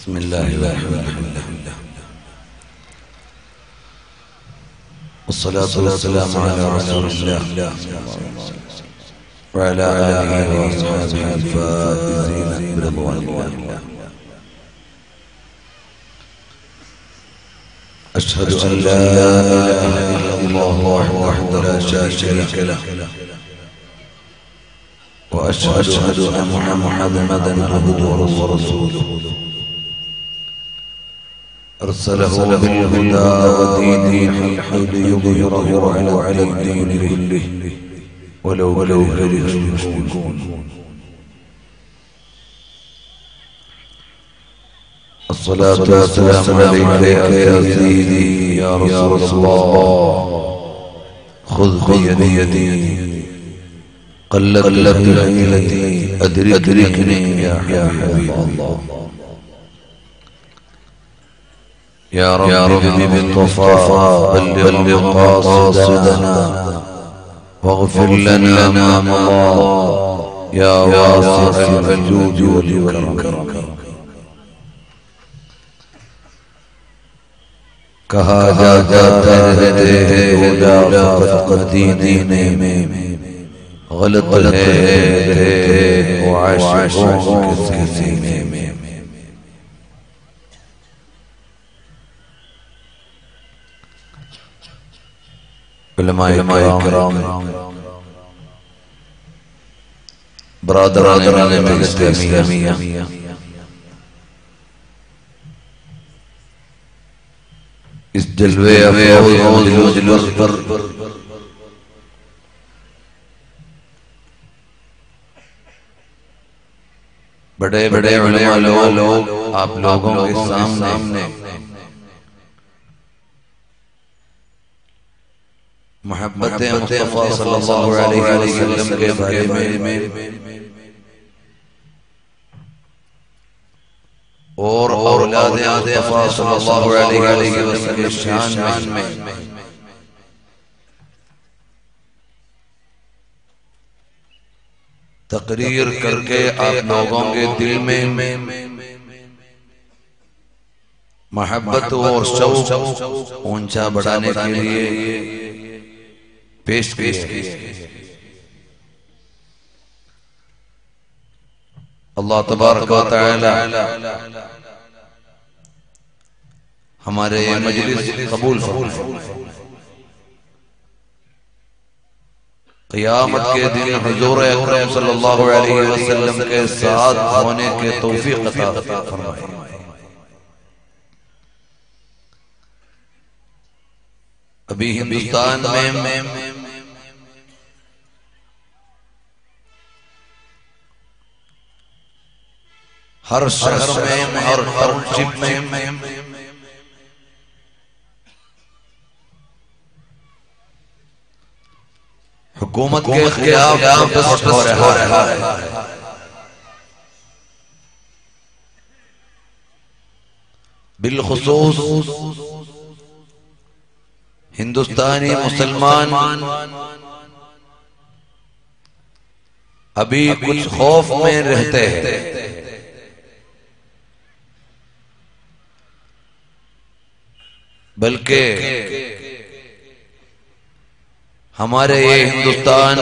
بسم الله والحمد لله والصلاة والسلام على رسول الله وعلى آله وأصحابه الفائزين برضوان الله أشهد أن لا إله إلا الله وحده لا شريك له وأشهد أن محمدا عبده ورسوله أرسله بالهدى ودين الحق ليظهره على الدين كله ولو كره المشركون الصلاة والسلام عليك يا سيدي يا رسول الله خذ بيدي قلت ليلتي أدركني يا حبيب الله يا رب بالطفا بلغ قاصدنا واغفر لنا ما مضى يا واسع الجود والكرم کہا جاتا ہے اولا فقط دین میں غلط ہے وہ عاشقوں کے سینے میں علماء کرام برادران ملت اسلامیہ اس جلوے افروز پر بڑے بڑے علماء لوگ آپ لوگوں کے سامنے محبت مصطفیٰ صلی اللہ علیہ وسلم کے بارے میں اور اولاد مصطفیٰ صلی اللہ علیہ وسلم کے شان میں تقریر کر کے آپ لوگوں کے دل میں محبت اور شوق اونچا بڑھانے کے لیے پیش کیے اللہ تبارک و تعالی ہمارے مجلس قبول فرمائے قیامت کے دن حضور اکرم صلی اللہ علیہ وسلم کے ساتھ ہونے کے توفیق عطا فرمائے ابھی ہندوستان میں ہر شہر میں ہر ٹاؤن شپ میں حکومت کے خلاف پروٹسٹ ہو رہا ہے بالخصوص ہندوستانی مسلمان ابھی کچھ خوف میں رہتے ہیں بلکہ ہمارے یہ ہندوستان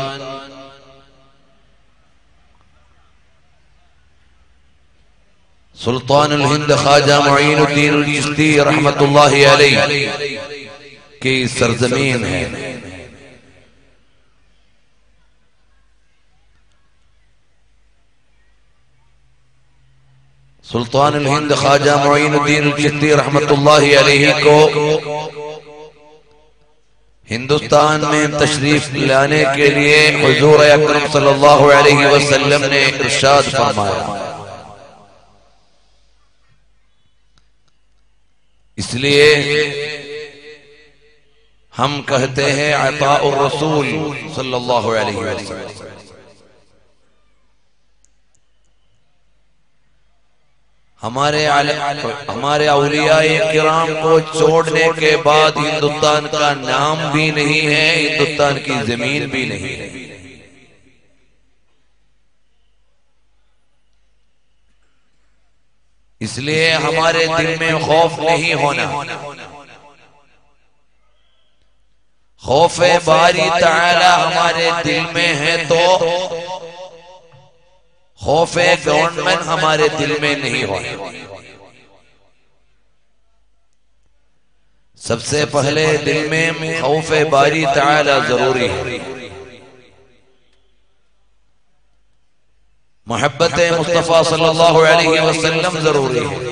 سلطان الہند خواجہ معین الدین الچشتی رحمت اللہ علیہ کی سرزمین ہے سلطان الہند خواجہ معین الدین الچشتی رحمت اللہ علیہ کو ہندوستان میں تشریف لانے کے لیے حضور اکرم صلی اللہ علیہ وسلم نے ارشاد فرمایا اس لیے ہم کہتے ہیں عطاء الرسول صلی اللہ علیہ وسلم ہمارے ہمارے اولیاء کرام کو چھوڑنے کے بعد ہندوستان کا نام بھی نہیں ہے ہندوستان کی زمین بھی نہیں ہے इसलिए हमारे दिल में खौफ नहीं होना खौफ बारी ताला हमारे दिल में है तो खौफ गवर्नमेंट हमारे दिल में नहीं होना सबसे पहले दिल में खौफ बारी ताला जरूरी है मोहब्बत मुस्तफ़ा सल्लल्लाहु अलैहि वसल्लम जरूरी है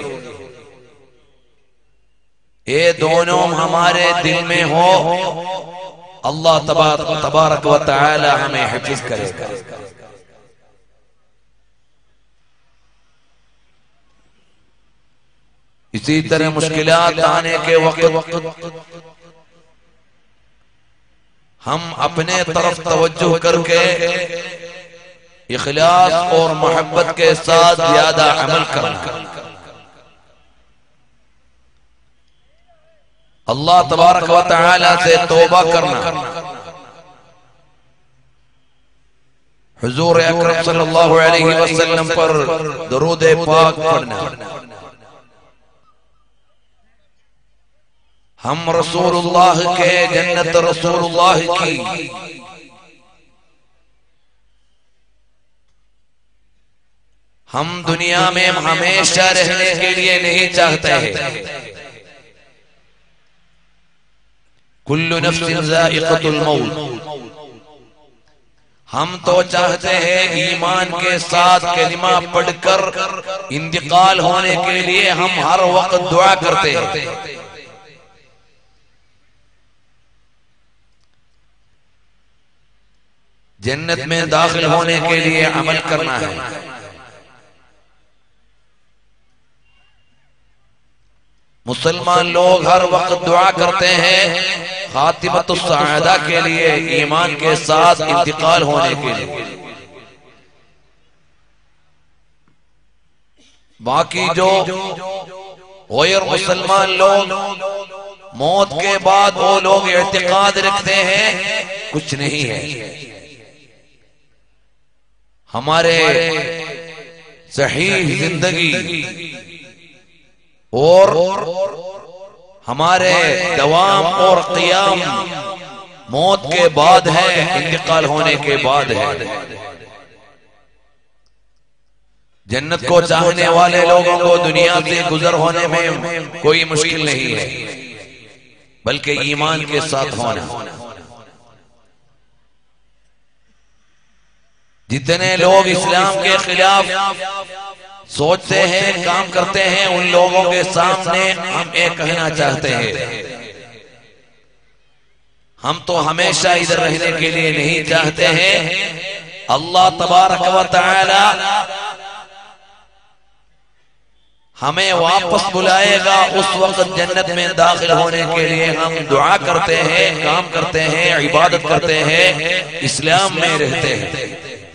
ये दोनों हमारे दिल में हो अल्लाह तबारक व तआला हमें हिफिज करेगा इसी तरह मुश्किलात आने के वक्त हम अपने तरफ तवज्जो करके इखलास और मोहब्बत के साथ ज्यादा अमल करना अल्लाह तबारक व तआला से तौबा करना हुजूर अकरम सल्लल्लाहु अलैहि वसल्लम पर दरूद पाक पढ़ना हम रसूलुल्लाह के जन्नत रसूलुल्लाह की हम दुनिया में हमेशा रहने के लिए नहीं चाहते हैं कुल्लु नफ्सिन जाइक़तुल मौत हम तो चाहते हैं ईमान के साथ कलिमा पढ़कर इंतकाल होने के लिए हम हर वक्त दुआ करते हैं जन्नत में दाखिल होने के लिए अमल करना है मुसलमान लोग हर वक्त दुआ करते हैं खातिमत सआदा के लिए ईमान के साथ इंतकाल होने के लिए बाकी जो गैर मुसलमान लोग मौत के बाद वो लोग एतकाद रखते हैं कुछ नहीं है हमारे सही जिंदगी और हमारे दवाम और कियाम मौत के बाद है इंतकाल होने के बाद है जन्नत को चाहने वाले लोगों को दुनिया से गुजर होने में कोई मुश्किल नहीं है बल्कि ईमान के साथ होना जितने लोग इस्लाम के खिलाफ सोचते हैं काम करते हैं उन लोगों के सामने हम एक कहना चाहते हैं हम तो हमेशा इधर रहने के लिए नहीं चाहते हैं अल्लाह तबारक व तआला हमें वापस बुलाएगा उस वक्त जन्नत में दाखिल होने के लिए हम दुआ करते हैं काम करते हैं इबादत करते हैं इस्लाम में रहते हैं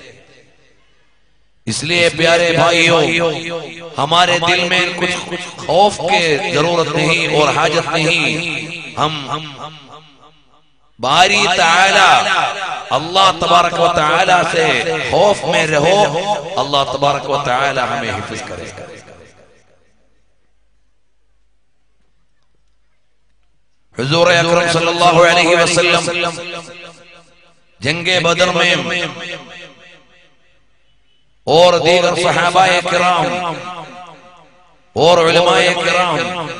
इसलिए प्यारे भाइयों हमारे दिल में कुछ खौफ के जरूरत नहीं और हाजत नहीं हम बारी ताला अल्लाह तबारक व ताला से खौफ में रहो अल्लाह तबारक व ताला हमें हिफिज करेगा हुजूर अकरम सल्लल्लाहु अलैहि वसल्लम जंगे बदर में और दीगर सहाबा किराम और उलमाए किराम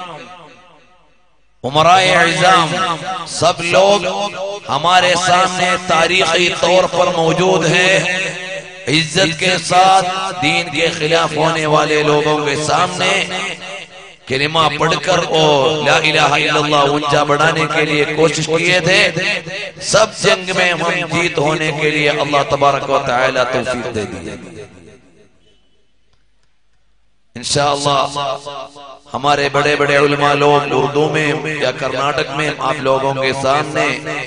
उमराए इजाम सब लोग हमारे सामने तारीखी तौर पर मौजूद हैं इज्जत के साथ दीन के खिलाफ होने वाले लोगों के सामने कलिमा पढ़कर और ला इलाहा इल्लल्लाह ऊंचा बढ़ाने के लिए कोशिश किए थे सब जंग में हम जीत होने के लिए अल्लाह तबारक व तआला तौफीक दे दी इंशाअल्लाह हमारे बड़े बड़े उलमा लोग उर्दू में या कर्नाटक में आप लोगों के सामने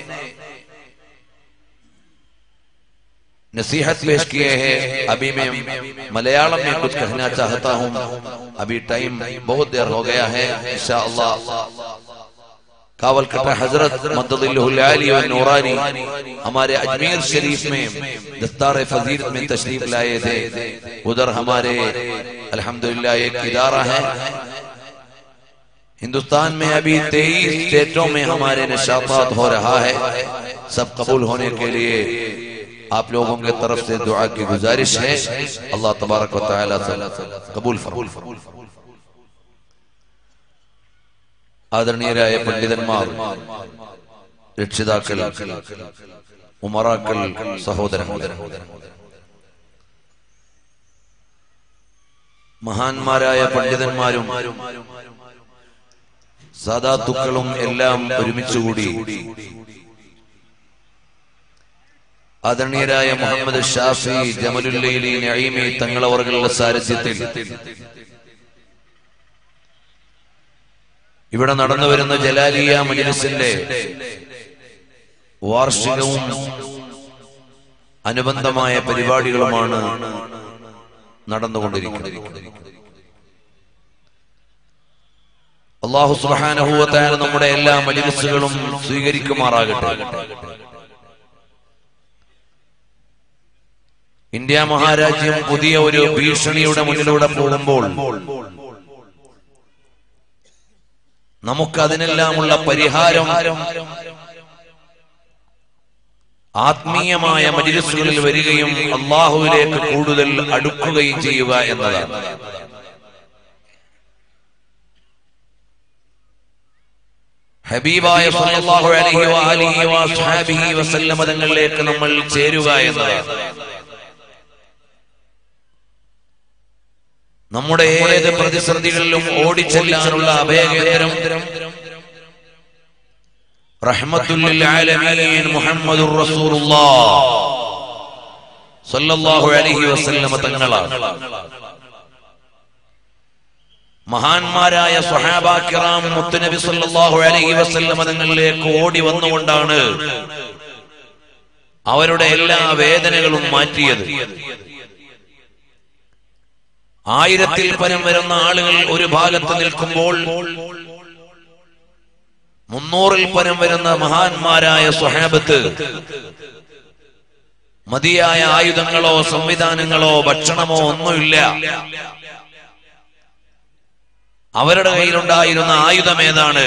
नसीहत पेश किए हैं अभी मैं मलयालम में कुछ कहना चाहता हूं अभी टाइम बहुत देर हो गया है इंशाअल्लाह कावलकट हजरत मददुल्लाहली व नूरानी हमारे अजमेर शरीफ में दस्तार फजीलत में तशरीफ लाए थे उधर हमारे अल्हम्दुलिल्लाह एक इदारा है हिंदुस्तान में अभी तेईस स्टेटों में हमारे नशातात हो रहा है सब कबूल होने के लिए आप लोगों की तरफ से दुआ की गुजारिश है अल्लाह तबारक व तआला से कबूल फरमाए ആദരണീയരായ പണ്ഡിതന്മാർ രക്ഷിതാക്കൾ ഉമറാക്കൾ സഹോദരങ്ങൾ മഹാന്മാരായ പണ്ഡിതന്മാരും സാധാത്തുക്കളും എല്ലാം ഒരുമിച്ചുകൂടി ആദരണീയരായ മുഹമ്മദ് ഷാഫി ജമലുല്ലൈലി നഈമി തങ്ങളവറുകളുടെ സാരഥ്യത്തിൽ ഇവിടെ നടന്നു വരുന്ന ജലാലിയ മജ്ലിസിന്റെ വാർഷികവും അനുബന്ധമായ പരിപാടികളുമാണ് നടന്നുകൊണ്ടിരിക്കുന്നത് അള്ളാഹു സുബാനഹുവത്തായ നമ്മുടെ എല്ലാ മജ്ലിസുകളും സ്വീകരിക്കുമാറാകട്ടെ ഇന്ത്യ മഹാരാജ്യം പുതിയ ഒരു ഭീഷണിയുടെ മുന്നിലൂടെ പോകുമ്പോൾ നമുക്ക് അതിനെല്ലാമുള്ള പരിഹാരം ആത്മീയമായ മജിലിസുകളിൽ വരികയും അള്ളാഹുവിലേക്ക് കൂടുതൽ അടുക്കുകയും ചെയ്യുക എന്നതാണ് ഹബീബായ സല്ലല്ലാഹു അലൈഹി വആലിഹി വഅസ്ഹാബിഹി വസല്ലമ തങ്ങളിലേക്ക് നമ്മൾ ചേരുക എന്നതാണ് നമ്മുടെ ഏത് പ്രതിസന്ധികളിലും ഓടിച്ചെല്ലാനുള്ള അഭയകേന്ദ്രം റഹ്മത്തുല്ലിൽ ആലമീൻ മുഹമ്മദുർ റസൂലുള്ളാഹ് സല്ലല്ലാഹു അലൈഹി വസല്ലമ തങ്ങളാണ് മഹാന്മാരായ സ്വഹാബാ കിറാം മുത്തുനബി സല്ലല്ലാഹു അലൈഹി വസല്ലമ തങ്ങളിലേക്ക് ഓടി വന്നുകൊണ്ടാണ് അവരുടെ എല്ലാ വേദനകളും മാറ്റിയത് ആയിരത്തിൽ പരം വരുന്ന ആളുകൾ ഒരു ഭാഗത്ത് നിൽക്കുമ്പോൾ മുന്നൂറിൽ പരം വരുന്ന മഹാന്മാരായ സ്വഹാബത്ത് മതിയായ ആയുധങ്ങളോ സംവിധാനങ്ങളോ ഭക്ഷണമോ ഒന്നുമില്ല അവരുടെ കയ്യിലുണ്ടായിരുന്ന ആയുധം ഏതാണ്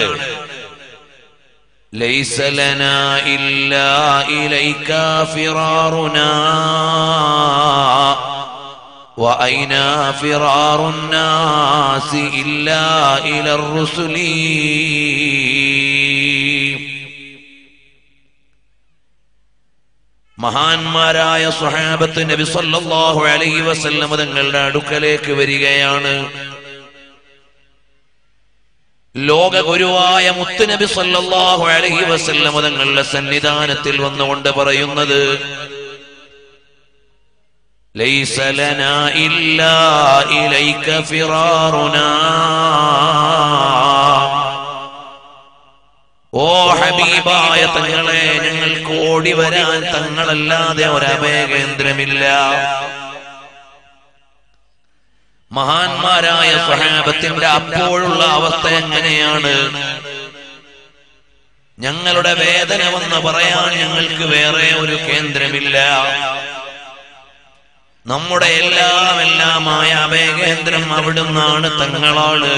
ليس لنا إلا إليك فرارنا وأين فرار الناس إلا إلى الرسل മഹാന്മാരായ സ്വഹാബത്ത് നബി സല്ലല്ലാഹു അലൈഹി വസല്ലം തങ്ങളുടെ അടുക്കലേക്ക് വരികയാണ് ലോക ഗുരുവായ മുത്തുനബി സല്ലല്ലാഹു അലൈഹി വസല്ലം തങ്ങളുടെ സന്നിധാനത്തിൽ വന്നുകൊണ്ട് പറയുന്നത് ليس لنا إلا إليك فرارنا ഓ ഹബീബായ തങ്ങളെ ഞങ്ങൾക്ക് ഓടി വരാൻ തങ്ങളല്ലാതെ ഒരഭയകേന്ദ്രമില്ല മഹാന്മാരായ സ്വഹാബത്തിന്റെ അപ്പോഴുള്ള അവസ്ഥ എങ്ങനെയാണ് ഞങ്ങളുടെ വേദന വന്ന് പറയാൻ ഞങ്ങൾക്ക് വേറെ ഒരു കേന്ദ്രമില്ല നമ്മുടെ എല്ലാം എല്ലാമായ അഭയകേന്ദ്രം അവിടുന്നാണ് തങ്ങളാണ്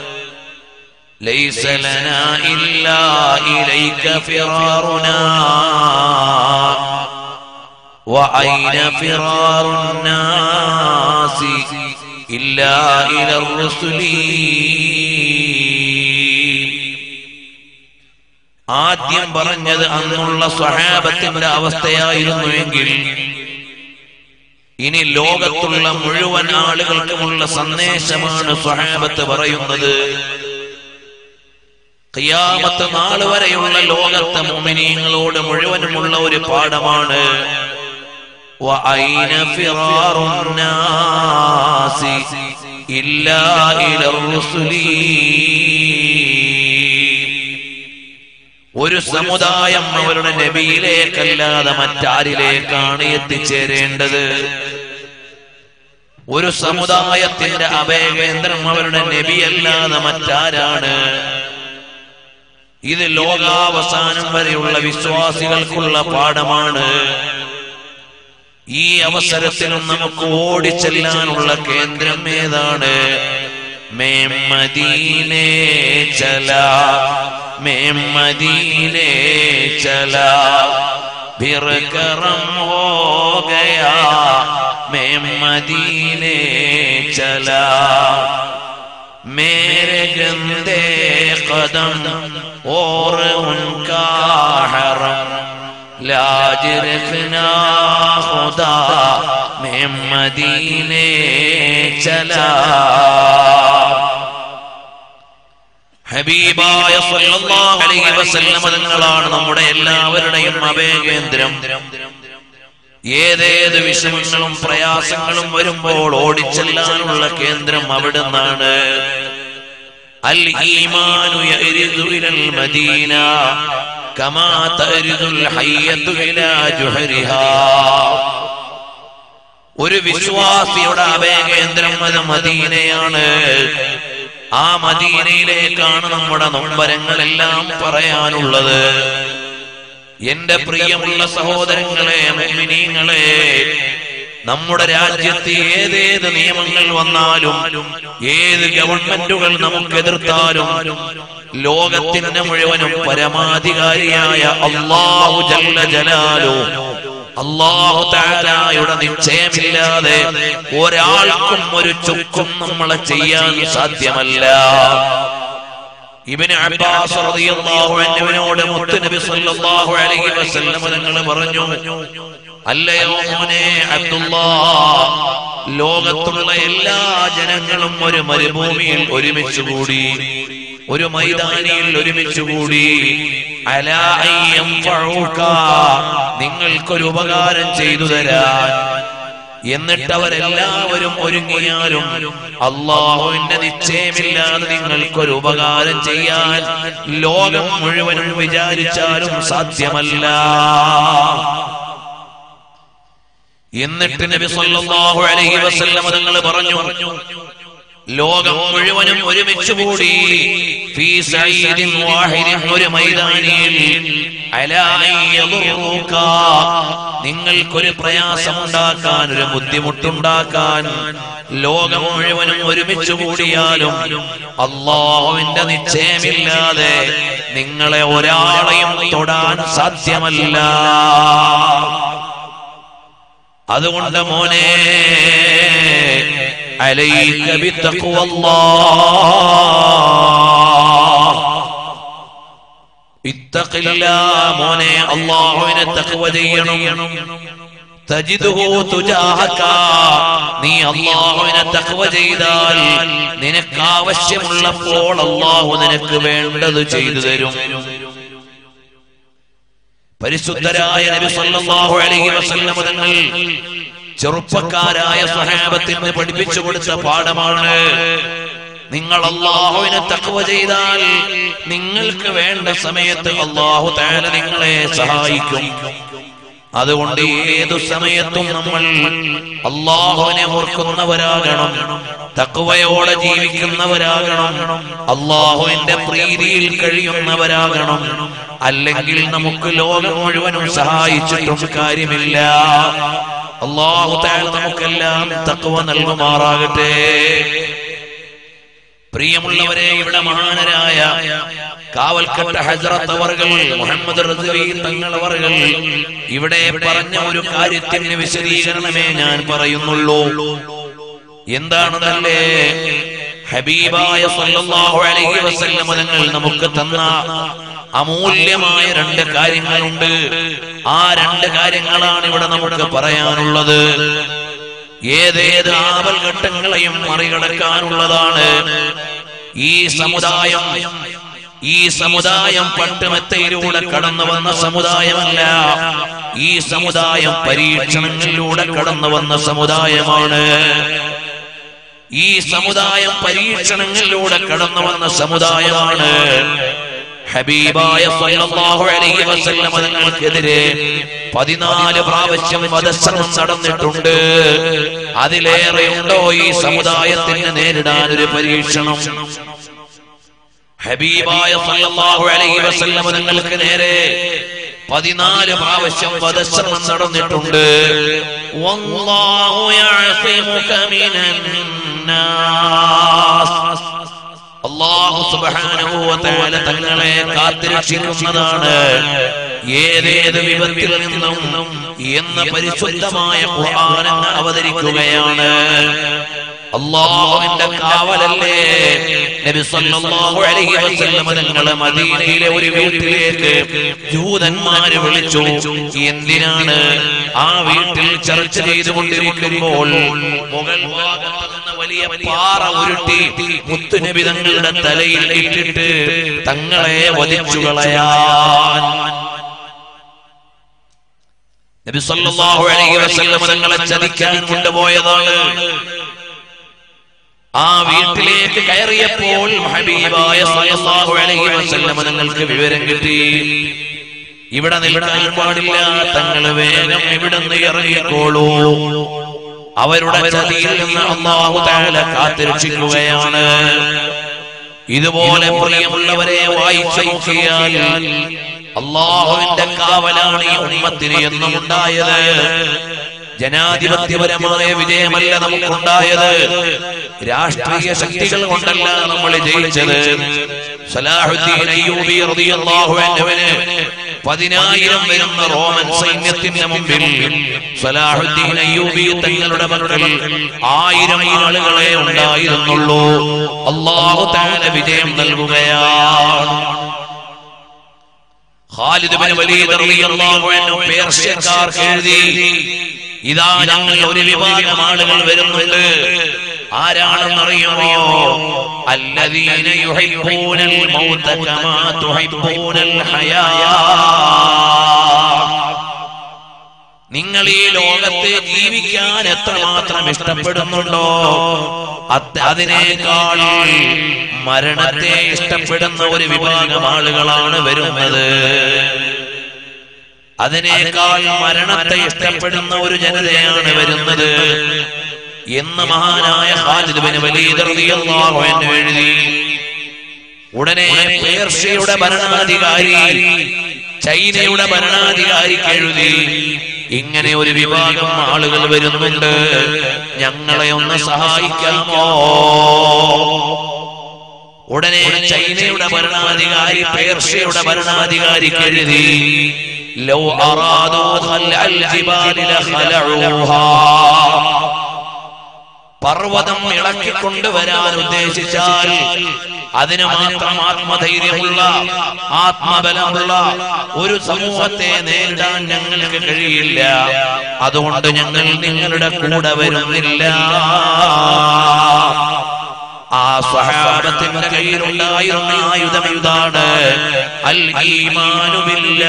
ليس لنا إلا إليك فرارنا وأين فرار الناس إلا إلى الرسل ആദ്യം പറഞ്ഞത് അന്നുള്ള സ്വഹാബത്തിന്റെ അവസ്ഥയായിരുന്നുവെങ്കിൽ ഇനി ലോകത്തുള്ള മുഴുവൻ ആളുകൾക്കുമുള്ള സന്ദേശമാണ് സ്വഹാബത്ത് പറയുന്നത് ഖിയാമത്ത് നാൾ വരെയുള്ള ലോകത്തെ മോമിനീങ്ങളോട് മുഴുവനുമുള്ള ഒരു പാഠമാണ് وأين فرار الناس إلا إلى الرسل ഒരു സമുദായം അവരുടെ നബിയിലേക്കല്ലാതെ മറ്റാരിലേക്കാണ് എത്തിച്ചേരേണ്ടത് ഒരു സമുദായത്തിന്റെ അഭയകേന്ദ്രം അവരുടെ നബിയല്ലാതെ മറ്റാരാണ് ഇത് ലോകാവസാനം വരെയുള്ള വിശ്വാസികൾക്കുള്ള പാഠമാണ് ഈ അവസരത്തിലും നമുക്ക് ഓടിച്ചെല്ലാനുള്ള കേന്ദ്രം ഏതാണ് മേം മദീനെ ചല മേം മദീനെ ചല फिर करम हो गया मैं मदीने चला मेरे गंदे कदम और उनका हरम लाज रखना खुदा मैं मदीने चला ഹബീബായ സല്ലല്ലാഹു അലൈഹി വസല്ലമ തങ്ങളാണ് നമ്മുടെ എല്ലാവരുടെയും അഭയകേന്ദ്രം ഏതേത് വിഷമങ്ങളും പ്രയാസങ്ങളും വരുമ്പോൾ ഓടിച്ചെല്ലാനുള്ള കേന്ദ്രം അവിടുന്നാണ് അൽ ഈമാനു യരിദു ഇലൽ മദീന കമാ തരിദുൽ ഹയ്യത്തു ഇലാ ജുഹരിഹാ ഒരു വിശ്വാസിയുടെ അഭയകേന്ദ്രം അത് മദീനയാണ് ആ മദീനയിലേക്കാണ് നമ്മുടെ നൊമ്പരങ്ങളെല്ലാം പറയാനുള്ളത് എന്റെ പ്രിയമുള്ള സഹോദരങ്ങളെ മുഅ്മിനീങ്ങളെ നമ്മുടെ രാജ്യത്ത് ഏതേത് നിയമങ്ങൾ വന്നാലും ഏത് ഗവൺമെന്റുകൾ നമുക്ക് എതിർത്താലും ലോകത്തിന്റെ മുഴുവനും പരമാധികാരിയായ അള്ളാഹു ജല്ല ജലാലു അള്ളാഹു താലായുടെ നിശ്ചയമില്ലാതെ ഒരാൾക്കും ഒരു ചുക്കും നമ്മളെ ചെയ്യാൻ സാധ്യമല്ല ഇവന് അബ്ബാസ് റളിയല്ലാഹു അൻഹുവിനോട് മുത്തുനബി സല്ലല്ലാഹു അലൈഹി വസല്ലം തങ്ങൾ പറഞ്ഞു അല്ലയോ മോനെ അബ്ദുല്ലാ ലോകത്തുള്ള എല്ലാ ജനങ്ങളും ഒരു മരുഭൂമിയിൽ ഒരുമിച്ച് കൂടി ഒരു മൈതാനിയിൽ ഒരുമിച്ച് കൂടി അലാ അയ്യം ഫഊക നിങ്ങൾക്കൊരു ഉപകാരം ചെയ്തു തരാൻ എന്നിട്ട് അവരെല്ലാവരും ഒരുങ്ങിയാലും അള്ളാഹുവിന്റെ നിശ്ചയമില്ലാതെ നിങ്ങൾക്കൊരു ഉപകാരം ചെയ്യാൻ ലോകം മുഴുവനും വിചാരിച്ചാലും സാധ്യമല്ല എന്നിട്ട് നബി സല്ലല്ലാഹു അലൈഹി വസല്ലം തങ്ങൾ പറഞ്ഞു ലോകം മുഴുവനും ഒരുമിച്ച് കൂടി ഫീ സഈദിൻ വാഹിദിൻ ഒരു മൈതാനിയിൽ അലാ യദുറുക നിങ്ങൾക്കൊരു പ്രയാസമുണ്ടാക്കാൻ ഒരു ബുദ്ധിമുട്ടുണ്ടാക്കാൻ ലോകം മുഴുവനും ഒരുമിച്ച് കൂടിയാലും അള്ളാഹുവിന്റെ നിശ്ചയമില്ലാതെ നിങ്ങളെ ഒരാളെയും തൊടാൻ സാധ്യമല്ല അതുകൊണ്ട് മോനെ عليك بتقوى الله اتق الله മോനെ അള്ളാഹുവിനെ തഖ്വ ചെയ്യണം തജിദുഹു തുജാഹക നീ അള്ളാഹുവിനെ തഖ്വ ചെയ്താൽ നിനക്ക് ആവശ്യമുള്ളപ്പോൾ അള്ളാഹു നിനക്ക് വേണ്ടത് ചെയ്തു തരും പരിശുദ്ധരായ നബി സല്ലല്ലാഹു അലൈഹി വസല്ലം തങ്ങൾ ചെറുപ്പക്കാരായ സഹാബത്തിന് പഠിപ്പിച്ചു കൊടുത്ത പാഠമാണ് നിങ്ങൾ അള്ളാഹുവിനെ തക്കവ ചെയ്താൽ നിങ്ങൾക്ക് വേണ്ട സമയത്ത് അള്ളാഹു താല നിങ്ങളെ സഹായിക്കും അതുകൊണ്ട് ഏതു സമയത്തും നമ്മൾ അള്ളാഹുവിനെ ഓർക്കുന്നവരാകണം തക്കവയോടെ ജീവിക്കുന്നവരാകണം അള്ളാഹുവിന്റെ പ്രീതിയിൽ കഴിയുന്നവരാകണം അല്ലെങ്കിൽ നമുക്ക് ലോകം മുഴുവനും സഹായിച്ചിട്ടും കാര്യമില്ല അള്ളാഹു താല നമുക്കെല്ലാം തക്കവ നൽകുമാറാകട്ടെ പ്രിയമുള്ളവരെ ഇവിടെ മഹാനരായ കാവൽക്കട്ട ഹജറത്ത് അവർകൾ മുഹമ്മദ് റസൂലി തങ്ങൾ അവർകൾ ഇവിടെ പറഞ്ഞ ഒരു കാര്യത്തിന് വിശദീകരണമേ ഞാൻ പറയുന്നുള്ളൂ എന്താണെന്നല്ലേ ഹബീബായ സല്ലല്ലാഹു അലൈഹി വസല്ലം തങ്ങൾ നമുക്ക് തന്ന അമൂല്യമായ രണ്ട് കാര്യങ്ങളുണ്ട് ആ രണ്ട് കാര്യങ്ങളാണ് ഇവിടെ നമുക്ക് പറയാനുള്ളത് ഏതേത് ആപൽഘട്ടങ്ങളെയും മറികടക്കാനുള്ളതാണ് ഈ സമുദായം ഈ സമുദായം പട്ടുമെത്തയിലൂടെ കടന്നു വന്ന സമുദായമല്ല ഈ സമുദായം പരീക്ഷണങ്ങളിലൂടെ കടന്നു വന്ന സമുദായമാണ് ഈ സമുദായം പരീക്ഷണങ്ങളിലൂടെ കടന്നു വന്ന സമുദായമാണ് ഹബീബായ സല്ലല്ലാഹു അലൈഹി വസല്ലം തങ്ങൾക്കെതിരെ പതിനാല് പ്രാവശ്യം വധശ്രമം നടന്നിട്ടുണ്ട് അതിലേറെയുണ്ടോ ഈ സമുദായത്തിന് നേരിടാൻ ഒരു പരീക്ഷണം ഹബീബായ സല്ലല്ലാഹു അലൈഹി വസല്ലം നിങ്ങൾക്ക് നേരെ പതിനാല് പ്രാവശ്യം വധശ്രമം നടന്നിട്ടുണ്ട് വല്ലാഹു യഅസിമുക മിനന്നാസ് അള്ളാഹു സുബ്ഹാനഹു വ തആല തങ്ങളെ കാത്തിരക്ഷിക്കുന്നതാണ് ഏതേത് വിപത്തിൽ നിന്നും എന്ന് പരിശുദ്ധമായ ഖുർആൻ അങ്ങ് അവതരിക്കുകയാണ് അള്ളാഹുവിന്റെ കാവലല്ലേ നബി സല്ലല്ലാഹു അലൈഹി വസല്ലം തങ്ങളെ മദീനയിലെ ഒരു വീട്ടിലേക്ക് ജൂതന്മാര് വിളിച്ചു എന്തിനാണ് ആ വീട്ടിൽ ചർച്ച ചെയ്തുകൊണ്ടിരിക്കുമ്പോൾ മുകൾ ഭാഗത്ത് നിന്ന് വലിയ പാറ ഉരുട്ടി മുത്തുനബി തങ്ങളുടെ തലയിൽ ഇട്ടിട്ട് തങ്ങളെ വധിച്ചു കളയാൻ നബി സല്ലല്ലാഹു അലൈഹി വസല്ലം തങ്ങളെ ചതിക്കാൻ കൊണ്ടുപോയതാണ് ആ വീട്ടിലേക്ക് കയറിയപ്പോൾ ഹബീബായ സല്ലല്ലാഹു അലൈഹി വസല്ലം തങ്ങൾക്ക് വിവരം കിട്ടി ഇവിടെ നിൽക്കാൻ പാടില്ല തങ്ങൾ വേഗം ഇവിടുന്ന് ഇറങ്ങിക്കോളൂ അവരുടെ ചതിയിൽ നിന്ന് അള്ളാഹു താല കാത്തിരക്ഷിക്കുകയാണ് ഇതുപോലെ പ്രിയമുള്ളവരെ വായിച്ചു നോക്കിയാൽ അള്ളാഹുവിന്റെ കാവലാണ് ഈ ഉമ്മത്തിന് എന്നും ഉണ്ടായത് ജനാധിപത്യപരമായ വിജയമല്ല നമുക്കുണ്ടായത് രാഷ്ട്രീയ ശക്തികൾ കൊണ്ടല്ല നമ്മൾ ജയിച്ചത് സലാഹുദ്ദീൻ അയ്യൂബി റളിയല്ലാഹു അൻഹുവിന് പതിനായിരം വരുന്ന റോമൻ സൈന്യത്തിന്റെ മുമ്പിൽ സലാഹുദ്ദീൻ അയ്യൂബി തങ്ങളുടെ മക്കൾ ആയിരം ആളുകളെ ഉണ്ടായിരുന്നുള്ളൂ അള്ളാഹു താല വിജയം നൽകുകയാണ് ഖാലിദ് ബിൻ വലീദ് റളിയല്ലാഹു അൻഹു പേർഷ്യക്കാർക്ക് എഴുതി ഇതാ ഞങ്ങൾ ഒരു വിഭാഗം ആളുകൾ വരുന്നുണ്ട് ആരാണെന്നറിയുമോ അല്ലദീന യുഹിബ്ബൂനൽ മൗത കമാ തുഹിബ്ബൂനൽ ഹയാ നിങ്ങൾ ഈ ലോകത്തെ ജീവിക്കാൻ എത്രമാത്രം ഇഷ്ടപ്പെടുന്നുണ്ടോ അത് അതിനേക്കാൾ മരണത്തെ ഇഷ്ടപ്പെടുന്ന ഒരു വിഭാഗം ആളുകളാണ് വരുന്നത് അതിനേക്കാൾ മരണത്തെ ഇഷ്ടപ്പെടുന്ന ഒരു ജനതയാണ് വരുന്നത് എന്ന് മഹാനായ ഖാലിദ് ബിൻ വലീദ് റളിയല്ലാഹു അൻഹു എഴുതി ഉടനെ പേർഷ്യയുടെ ഭരണാധികാരി ചൈനയുടെ ഭരണാധികാരിക്ക് എഴുതി ഇങ്ങനെ ഒരു വിഭാഗം ആളുകൾ വരുന്നുണ്ട് ഞങ്ങളെ ഒന്ന് സഹായിക്കാമോ ഉടനെ ചൈനയുടെ ഭരണാധികാരി പേർഷ്യയുടെ ഭരണാധികാരിക്ക് എഴുതി ലൗ അറാദൂ ഖൽഅൽ ജിബാലി ലഖലഊഹാ പർവ്വതം ഇളക്കിക്കൊണ്ടുവരാൻ ഉദ്ദേശിച്ചാൽ അതിന് മാത്രം ആത്മധൈര്യമുള്ള ആത്മബലമുള്ള ഒരു സമൂഹത്തെ നേരിടാൻ ഞങ്ങൾക്ക് കഴിയില്ല അതുകൊണ്ട് ഞങ്ങൾ നിങ്ങളുടെ കൂടെ വരുന്നില്ല ആ സ്വഹാബത്തിന്റെ കയ്യിലുണ്ടായിരുന്ന ആയുധം എന്താണ് അൽ ഈമാനു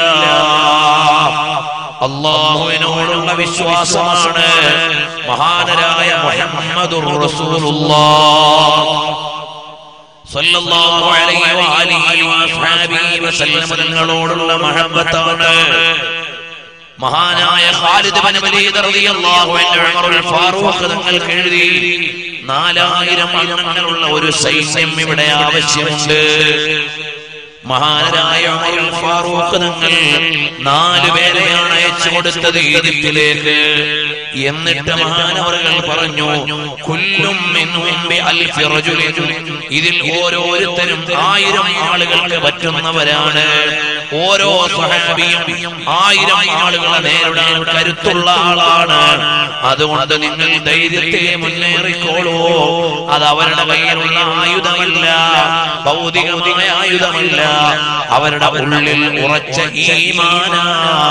അള്ളാഹുവിനോടുള്ള വിശ്വാസമാണ് മഹാനരായ മുഹമ്മദുർ റസൂലുള്ളാഹ് സല്ലല്ലാഹു അലൈഹി വആലിഹി വഅസ്ഹാബിഹി വസല്ലം തങ്ങളോടുള്ള മഹബ്ബത്താണ് മഹാനായ ഖാലിദ് ബിൻ വലീദ് റളിയല്ലാഹു അൻഹു ഉമറുൽ ഫാറൂഖ് തങ്ങൾക്ക് എഴുതി നാലായിരം അംഗങ്ങളുള്ള ഒരു സൈന്യം ഇവിടെ ആവശ്യമുണ്ട് മഹാനരായ ഉമറുൽ ഫാറൂഖ് തങ്ങൾ നാല് പേരെയാണ് അയച്ചു കൊടുത്തത് ഈജിപ്തിലേക്ക് എന്നിട്ട് മഹാനവറുകൾ പറഞ്ഞു കുല്ലും മിൻഹും ബിഅൽഫി റജുലിൻ ഇതിൽ ഓരോരുത്തരും ആയിരം ആളുകൾക്ക് പറ്റുന്നവരാണ് ഓരോ സ്വഹാബിയും ആയിരം ആളുകളെ നേരിടാൻ കരുത്തുള്ള ആളാണ് അതുകൊണ്ട് നിങ്ങൾ ധൈര്യത്തെ മുന്നേറിക്കോളൂ അത് അവരുടെ കയ്യിലുള്ള ആയുധമല്ല ഭൗതികമായ ആയുധമല്ല അവരുടെ ഉള്ളിൽ ഉറച്ച ഈമാനാണ്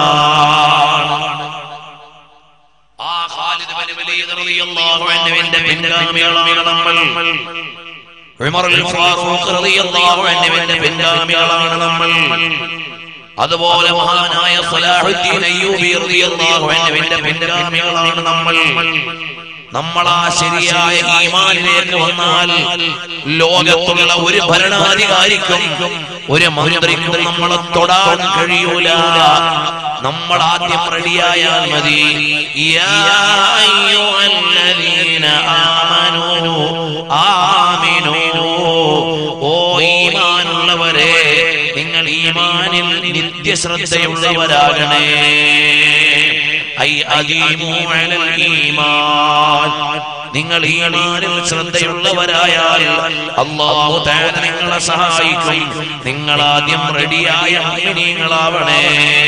ആ ഖാലിദ് ബിൻ വലീദ് റളിയല്ലാഹു അൻഹുവിന്റെ പിൻഗാമികളാണ് നമ്മൾ ഉമറുൽ ഫാറൂഖ് റളിയല്ലാഹു അൻഹുവിന്റെ പിൻഗാമികളാണ് നമ്മൾ അതുപോലെ മഹാനായ സലാഹുദ്ദീൻ അയ്യൂബി റളിയല്ലാഹു അൻഹുവിന്റെ പിൻഗാമികളാണ് നമ്മൾ നമ്മൾ ആ ശരിയായ ഈമാനിലേക്ക് വന്നാൽ ലോകത്തുള്ള ഒരു ഭരണാധികാരിക്കും ഒരു മന്ത്രിക്കും നമ്മളെ തൊടാൻ കഴിയൂല നമ്മൾ ആദ്യം റെഡിയായാൽ മതി യാ അയ്യുഹല്ലദീന ആമനൂ ആമിനൂ ഓ ഈമാനുള്ള ഉള്ളവരെ നിങ്ങൾ ഈമാനിൽ നിത്യശ്രദ്ധയുള്ളവരാകണേ ഐ അദീമു അലൽ ഈമാൻ നിങ്ങൾ ഈമാനിൽ ശ്രദ്ധയുള്ളവരായാൽ അള്ളാഹു തആല നിങ്ങളെ സഹായിക്കും നിങ്ങൾ ആദ്യം റെഡിയായ മുഅ്മിനീങ്ങളാവണേ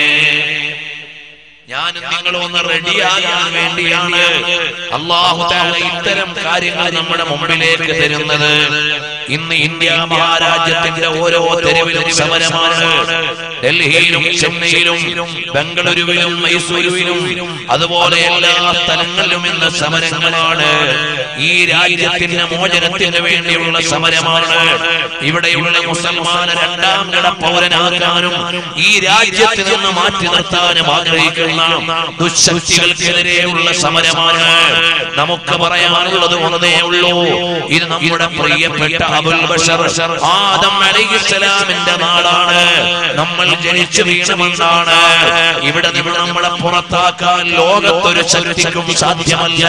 ഞാനും നിങ്ങളും ഒന്ന് റെഡിയാകാൻ വേണ്ടിയാണ് അള്ളാഹു തആല ഇത്തരം കാര്യങ്ങൾ നമ്മുടെ മുമ്പിലേക്ക് തരുന്നത് ഇന്ന് ഇന്ത്യ മഹാരാജ്യത്തിന്റെ ഓരോ തെരുവിലും സമരമാണ് ഡൽഹിയിലും ചെന്നൈയിലും ബംഗളൂരുവിലും മൈസൂരുവിലും അതുപോലെ എല്ലാ സ്ഥലങ്ങളിലും ഇന്ന് സമരങ്ങളാണ് ഈ രാജ്യത്തിന്റെ മോചനത്തിന് വേണ്ടിയുള്ള സമരമാണ് ഇവിടെയുള്ള മുസൽമാനെ രണ്ടാം കട പൗരനാക്കാനും ഈ രാജ്യത്ത് നിന്ന് മാറ്റി നിർത്താനും ആഗ്രഹിക്കുന്ന ദുശക്തികൾക്കെതിരെയുള്ള സമരമാണ് നമുക്ക് പറയാനുള്ളത് ഒന്നേ ഉള്ളൂ ഇത് നമ്മുടെ പ്രിയപ്പെട്ട അബുൽ ബഷർ ആദം അലൈഹിസ്സലാമിന്റെ നാടാണ് നമ്മൾ ജനിച്ചു വീണുമെന്നാണ് ഇവിടെ നിന്ന് നമ്മളെ പുറത്താക്കാൻ ലോകത്തൊരു ശക്തിക്കും സാധ്യമല്ല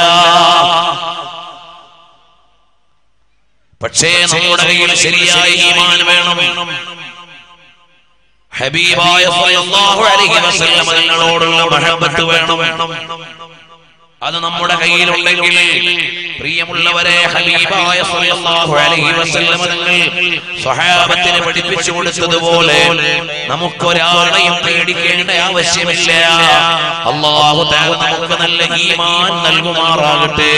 പക്ഷേ നമ്മുടെ കയ്യിൽ ശരിയായ ഈമാൻ വേണം ഹബീബായ സല്ലല്ലാഹു അലൈഹി വസല്ലം തങ്ങളോടുള്ള മഹബത്ത് വേണം അത് നമ്മുടെ കയ്യിലുണ്ടെങ്കിൽ പ്രിയമുള്ളവരെ ഹബീബായ സല്ലല്ലാഹു അലൈഹി വസല്ലം തങ്ങൾ സ്വഹാബത്തിന് പഠിപ്പിച്ചു കൊടുത്തതുപോലെ നമുക്ക് ഒരാളെയും പേടിക്കേണ്ട ആവശ്യമില്ല അല്ലാഹു തആല നമുക്ക് നല്ല ഈമാൻ നൽകുമാറാകട്ടെ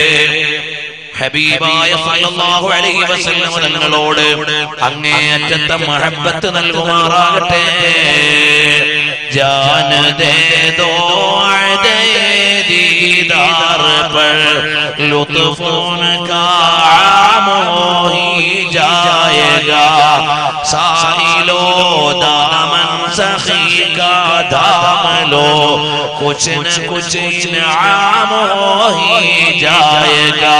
ഹബീബായ സല്ലല്ലാഹു അലൈഹി വസല്ലം തങ്ങളോട് അങ്ങേയറ്റത്തെ മഹബത്ത് നൽകുമാറാകട്ടെ जान दे दो दे दीदार पर लुत्फ का आम ही जाएगा साहिलो दामन सखी का दाम लो कुछ न कुछ इनाम हो ही जाएगा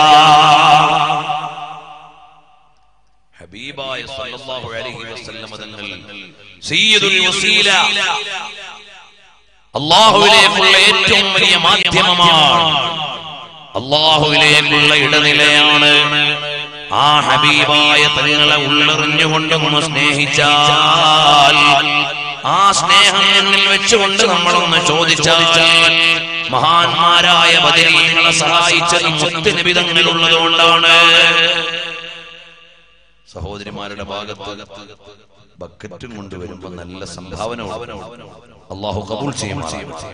ഹബീബായ സല്ലല്ലാഹു അലൈഹി വസല്ലം തങ്ങൾ സയ്യിദുൽ വസീല അള്ളാഹുവിലേക്കുള്ള ഏറ്റവും വലിയ മാധ്യമമാണ് അള്ളാഹുവിലേക്കുള്ള ഇടനിലയാണ് ആ ഹബീബായ തങ്ങളെ ഉള്ളറിഞ്ഞുകൊണ്ടൊന്ന് സ്നേഹിച്ചാൽ ആ സ്നേഹം എന്നിൽ വെച്ചുകൊണ്ട് നമ്മളൊന്ന് ചോദിച്ചാൽ മഹാന്മാരായ ബദരീങ്ങളെ സഹായിച്ചത് മുത്തുനിബിതങ്ങളുള്ളത് കൊണ്ടാണ് സഹോദരിമാരുടെ ഭാഗത്ത് ബക്കറ്റും കൊണ്ടുവരുമ്പോ നല്ല സംഭാവന അള്ളാഹു കബൂൾ ചെയ്യുമാറാകട്ടെ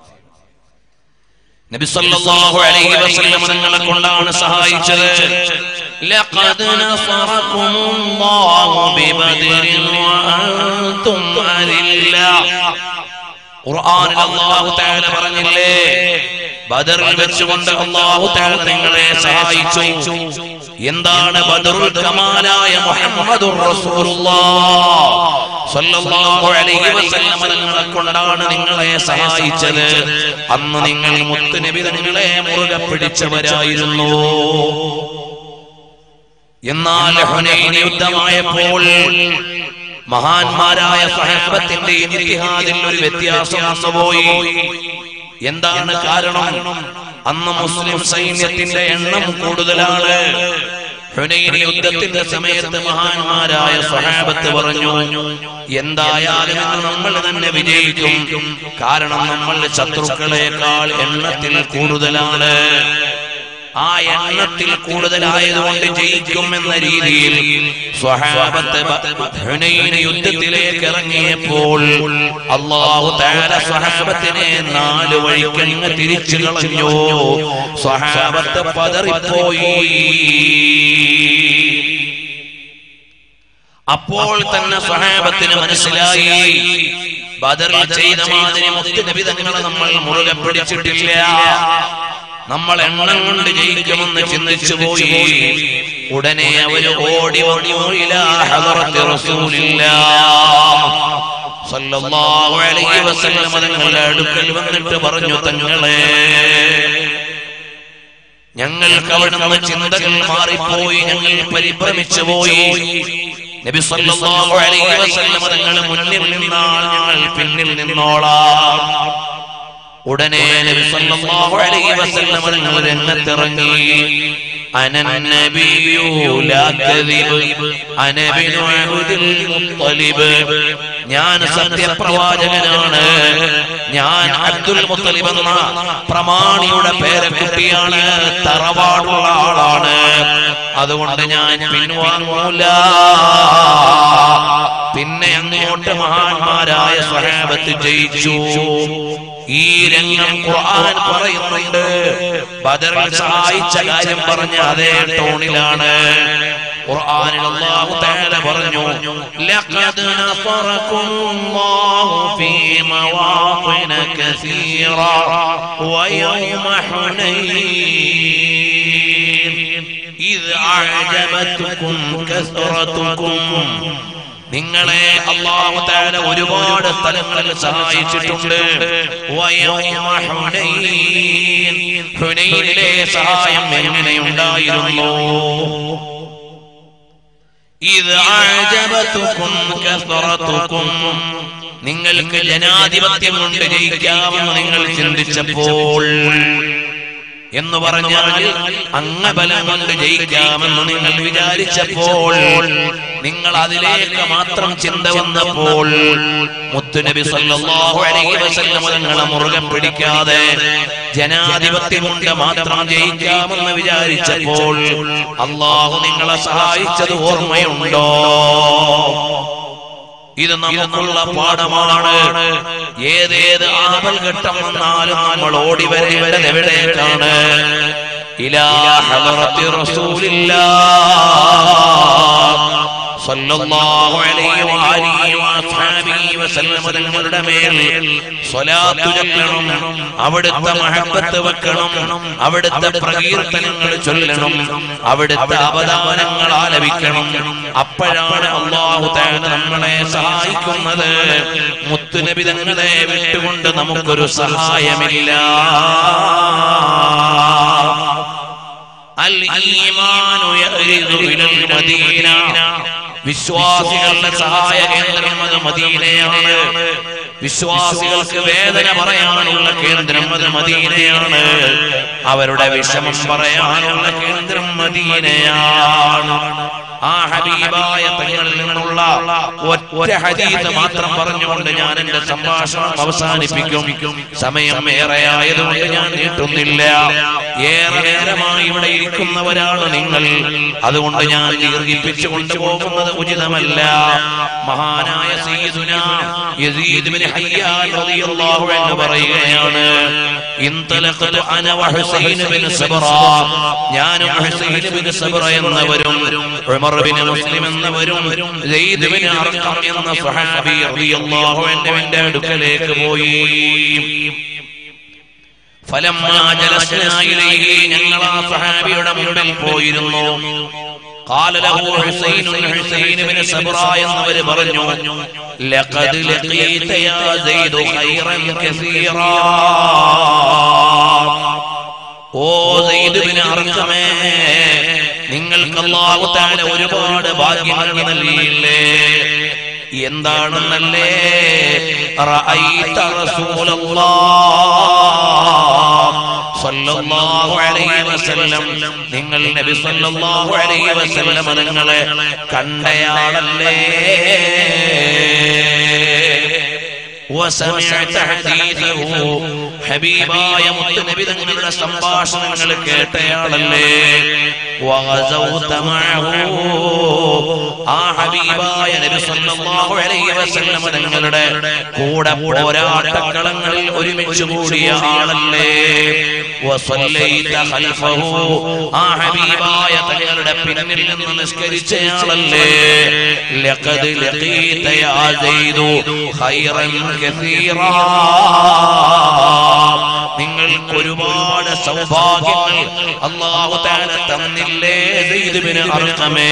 നബി സല്ലല്ലാഹു അലൈഹി വസല്ലം തങ്ങളെ കൊണ്ടാണ് സഹായിച്ചത് ലഖദ് നസറകുമുല്ലാഹു ബിബദരിൻ വഅൻതും അലില്ലാ ഖുർആനിൽ അല്ലാഹു തആല പറഞ്ഞില്ലേ ബദറിൽ വെച്ചുകൊണ്ട് അല്ലാഹു തആല നിങ്ങളെ സഹായിച്ചു എന്താണ് ബദറുൽ കമാലായ മുഹമ്മദുർ റസൂലുള്ളാഹ് സല്ലല്ലാഹു അലൈഹി വസല്ലം നിങ്ങളെ കൊണ്ടാണ് നിങ്ങളെ സഹായിച്ചത് അന്ന് നിങ്ങൾ മുത്തുനബി നിങ്ങളെ മുറുകെ പിടിച്ചവരായിരുന്നു എന്നാൽ ഹുനൈൻ യുദ്ധമായപ്പോൾ മഹാന്മാരായ സഹാബത്തിന്റെ ഇത്തിഹാദിൽ ഒരു വ്യത്യാസം വന്നുപോയി എന്താണ് കാരണം അന്ന് മുസ്ലിം സൈന്യത്തിന്റെ എണ്ണം കൂടുതലാണ് ഹുനൈൻ യുദ്ധത്തിന്റെ സമയത്ത് മഹാന്മാരായ സ്വഹാബത്ത് പറഞ്ഞു എന്തായാലും ഇന്ന് നമ്മൾ തന്നെ വിജയിക്കും കാരണം നമ്മൾ ശത്രുക്കളെക്കാൾ എണ്ണത്തിൽ കൂടുതലാണ് ആ എണ്ണത്തിൽ കൂടുതലായതുകൊണ്ട് ജയിക്കും എന്ന രീതിയിൽ സ്വഹാബത്ത് ഹുനൈൻ യുദ്ധത്തിലേക്ക് ഇറങ്ങിയപ്പോൾ അള്ളാഹു തആല സ്വഹാബത്തിനെ നാല് വഴിക്കങ്ങ് തിരിച്ചു കളഞ്ഞു സ്വഹാബത്ത് പതറിപ്പോയി അപ്പോൾ തന്നെ സ്വഹാബത്തിന് മനസ്സിലായി ബദറിൽ ചെയ്ത മാതിരി മുത്തുനബി തങ്ങളെ നമ്മൾ മുറുകെ പിടിച്ചിട്ടില്ല നമ്മൾ എണ്ണം കൊണ്ട് ജയിക്കുമെന്ന് ചിന്തിച്ചു പോയി ഉടനെ അവര് ഓടി വന്നു ഇലാ ഹദറത്തി റസൂലില്ലാ സല്ലല്ലാഹു അലൈഹി വസല്ലം തങ്ങളുടെ അടുക്കൽ വന്നിട്ട് പറഞ്ഞു തങ്ങളെ ഞങ്ങൾക്ക് അവിടുന്ന് ചിന്തകൾ മാറിപ്പോയി ഞങ്ങൾ പരിഭ്രമിച്ചു പോയി നബി സല്ലല്ലാഹു അലൈഹി വസല്ലം തങ്ങൾ മുന്നിൽ നിന്നാൽ ഞങ്ങൾ പിന്നിൽ നിന്നോളാം ഉടനെ നബി സല്ലല്ലാഹു അലൈഹി വസല്ലം തങ്ങൾ രംഗത്തിറങ്ങി أنا النبي لا كذب أنا بن عبد المطلب ഞാൻ സത്യപ്രവാചകനാണ് ഞാൻ അബ്ദുൽ മുത്തലിബ് എന്ന പ്രമാണിയുടെ പേരക്കുട്ടിയാണ് തറവാടുള്ള ആളാണ് അതുകൊണ്ട് ഞാൻ പിൻവാങ്ങൂല പിന്നെ അങ്ങോട്ട് മഹാന്മാരായ സ്വഹാബത്ത് ജയിച്ചു ഈ രംഗം ഖുർആൻ പറയുന്നുണ്ട് ബദറിൽ സഹായിച്ച കാര്യം പറഞ്ഞ അതേ ടോണിലാണ് ഖുർആനിൽ അല്ലാഹു തആല പറഞ്ഞു ലഖദ് നസറകുമുല്ലാഹു ഫീ മവാഖിന കസീറ വയൗമ ഹുനൈൻ ഇദ് അഅജബതുകും കസറതുകും നിങ്ങളെ അള്ളാഹു താല ഒരുപാട് സ്ഥലങ്ങളിൽ സഹായിച്ചിട്ടുണ്ട് വയൗമ ഹുനൈൻ. ഹുനൈനിലെ സഹായം എങ്ങനെയുണ്ടായിരുന്നു ഇത് അഅജബതുകും കസറതുകും നിങ്ങൾക്ക് ജനാധിപത്യം കൊണ്ട് ജയിക്കാമെന്ന് നിങ്ങൾ ചിന്തിച്ചപ്പോൾ എന്ന് പറഞ്ഞാൽ അംഗബലം കൊണ്ട് ജയിക്കാമെന്ന് നിങ്ങൾ വിചാരിച്ചപ്പോൾ നിങ്ങൾ അതിലേക്ക് മാത്രം ചിന്ത വന്നപ്പോൾ മുത്തുനബി സല്ലല്ലാഹു അലൈഹി വസല്ലം നിങ്ങളെ മുറുകെ പിടിക്കാതെ ജനാധിപത്യം കൊണ്ട് മാത്രം ജയിക്കാമെന്ന് വിചാരിച്ചപ്പോൾ അള്ളാഹു നിങ്ങളെ സഹായിച്ചത് ഓർമ്മയുണ്ടോ ഇത് നമുക്കുള്ള പാഠമാണ് ഏതേത് ആപൽഘട്ടം വന്നാലും നമ്മൾ ഓടി വരേണ്ടത് എവിടേക്കാണ് ഇലാ ഹളറത്തി റസൂലില്ലാഹ് സല്ലല്ലാഹു അലൈഹി വആലിഹി വഅസ്ഹാബിഹി വസല്ലം തങ്ങളുടെ മേൽ സ്വലാത്ത് ചൊല്ലണം അവിടുത്തെ മഹബത്ത് വെക്കണം അവിടുത്തെ പ്രകീർത്തനങ്ങൾ ചൊല്ലണം അവിടുത്തെ അവദാനങ്ങൾ ആലപിക്കണം അപ്പോഴാണ് അള്ളാഹു തആല നമ്മളെ സഹായിക്കുന്നത് മുത്തുനബി തങ്ങളെ വിട്ടുകൊണ്ട് നമുക്കൊരു സഹായമില്ല الإيمان يأرز إلى المدينة വിശ്വാസികളുടെ സഹായ കേന്ദ്രം അത് മദീനയാണ് വിശ്വാസികൾക്ക് വേദന പറയാനുള്ള കേന്ദ്രം അത് മദീനയാണ് അവരുടെ വിഷമം പറയാനുള്ള കേന്ദ്രം മദീനയാണ് ആ ഹബീബായ തങ്ങളിൽ നിന്നുള്ള ഒറ്റ ഹദീസ് മാത്രം പറഞ്ഞുകൊണ്ട് ഞാൻ എന്റെ സംഭാഷണം അവസാനിപ്പിക്കും സമയം ഏറെയായതുകൊണ്ട് ഞാൻ നീട്ടുന്നില്ല ഏറെ നേരമായി ഇവിടെ ഇരിക്കുന്നവരാണ് നിങ്ങൾ അതുകൊണ്ട് ഞാൻ ദീർഘിപ്പിച്ചു കൊണ്ടുപോകുന്നത് ഉചിതമല്ല മഹാനായ സയ്യിദുന യസീദ് ബിൻ ഹയ്യാൻ റളിയല്ലാഹു അൻഹു പറയുകയാണ് ഇൻതലഖതു അന വഹുസൈൻ ബിൻ സബ്റ ഞാനും ഹുസൈൻ ബിൻ സബ്റ എന്നവരും ഉമർ ബിൻ മുസ്ലിം എന്നവരും സെയ്ദ് ബിൻ അർഖം എന്ന സ്വഹാബി റളിയല്ലാഹു അൻഹുവിന്റെ അടുക്കലേക്ക് പോയി ഫലമ്മാ ജലസ്നാ ഇലൈഹി ഞങ്ങൾ ആ സ്വഹാബിയുടെ മുമ്പിൽ പോയിരുന്നു قال له حسين حسين بن سبرا എന്നവർ പറഞ്ഞു لقد لقيت يا زيد خيرا كثيرا ഓ സെയ്ദ് ബിൻ അർഖമേ നിങ്ങൾക്ക് അല്ലാഹു തആല ഒരുപാട് ഭാഗ്യങ്ങൾ നൽകിയില്ലേ എന്താണെന്നല്ലേ റഅയ്ത റസൂലല്ലാഹ് സല്ലല്ലാഹു അലൈഹി വസല്ലം നിങ്ങൾ നബി സല്ലല്ലാഹു അലൈഹി വസല്ലം നിങ്ങളെ കണ്ടയാളല്ലേ وسمعت حديثه ഹബീബായ മുത്തുനബി തങ്ങളുടെ സംഭാഷണങ്ങൾ കേട്ടയാളല്ലേ വഗസൗത മഅഹു ആ ഹബീബായ നബി സല്ലല്ലാഹു അലൈഹി വസല്ലം തങ്ങളുടെ കൂടെ പോരാട്ടക്കളങ്ങളിൽ ഒരുമിച്ച് കൂടിയ ആളല്ലേ വസല്ലൈത ഖൽഫഹു ആ ഹബീബായ തങ്ങളുടെ പിന്നിൽ നിന്ന് നിസ്കരിച്ചയാളല്ലേ ലഖദ് ലഖീത യാ സൈദു ഖൈറൻ കസീറാ നിങ്ങൾക്ക് ഒരുപാട് സൗഭാഗ്യങ്ങൾ അള്ളാഹു താല തന്നില്ലേ സെയ്ദുബിന് അർക്കമേ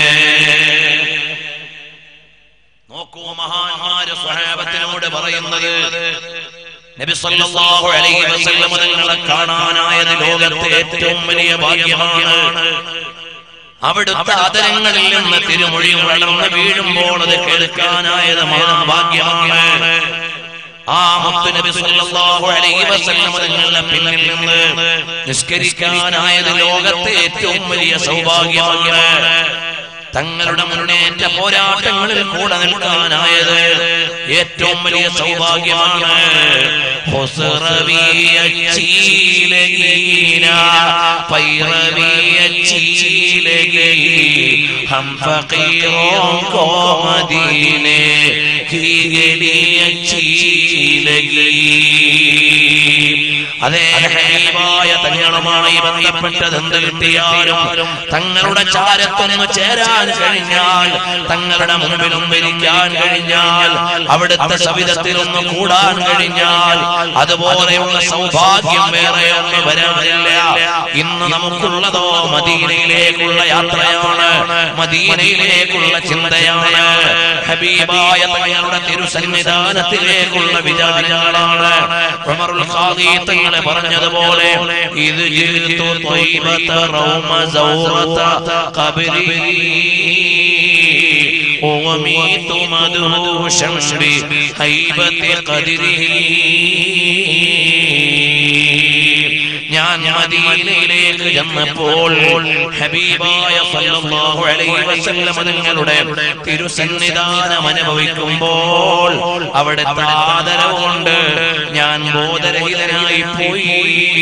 നോക്കൂ മഹാന്മാര് സ്വഹാബത്തിനോട് പറയുന്നത് നബി സല്ലല്ലാഹു അലൈഹി വസല്ലം നിങ്ങളെ കാണാനായത് ലോകത്തെ ഏറ്റവും വലിയ ഭാഗ്യമാണ് അവിടുത്തെ അതരങ്ങളിൽ നിന്ന് തിരുമൊഴി വളർന്ന് വീഴുമ്പോൾ അത് കേൾക്കാനായത് മഹാഭാഗ്യമാണ് ആ മുത്തുനബി സല്ലല്ലാഹു അലൈഹി വസല്ലം തങ്ങളുടെ പിന്നിൽ നിന്ന് നിസ്കരിക്കാനായത് ലോകത്തെ ഏറ്റവും വലിയ സൗഭാഗ്യമാണ് തങ്ങളുടെ മുന്നേറ്റ പോരാട്ടങ്ങളിൽ കൂടെ നിൽക്കാനായത് ഏറ്റവും വലിയ സൗഭാഗ്യമാണ് हम फकीरों को मदीने की गली अच्छी लगी അതേ ഹബീബായ തങ്ങളുമായി ബന്ധപ്പെട്ടത് എന്ത് കിട്ടിയാലും തങ്ങളുടെ ചാരത്തൊന്ന് ചേരാൻ കഴിഞ്ഞാൽ തങ്ങളുടെ മുമ്പിലും ഭരിക്കാൻ കഴിഞ്ഞാൽ അവിടുത്തെ സവിധത്തിലൊന്ന് കൂടാൻ കഴിഞ്ഞാൽ അതുപോലെയുള്ള സൗഭാഗ്യം വേറെ ഒന്ന് വരാനില്ല ഇന്ന് നമുക്കുള്ളതോ മദീനയിലേക്കുള്ള യാത്രയാണ് മദീനയിലേക്കുള്ള ചിന്തയാണ് ഹബീബായ തങ്ങളുടെ തിരുസന്നിധാനത്തിലേക്കുള്ള വിചാരങ്ങളാണ് ഉമറുൽ ഖാദി തങ്ങളെ പറഞ്ഞതുപോലെ ഇത് ജിൽതു ത്വയ്ബത റൗമ സൗറത ഖബരി وميت مدهوشا بهيبة قدره ഞാൻ മദീനയിലേക്ക് ചെന്നപ്പോൾ ഹബീബായ സല്ലല്ലാഹു അലൈഹി വസല്ലം തങ്ങളുടെ തിരുസന്നിധാനം അനുഭവിക്കുമ്പോൾ അവിടെ ആദരവ് കൊണ്ട് ഞാൻ ബോധരഹിതനായി പോയി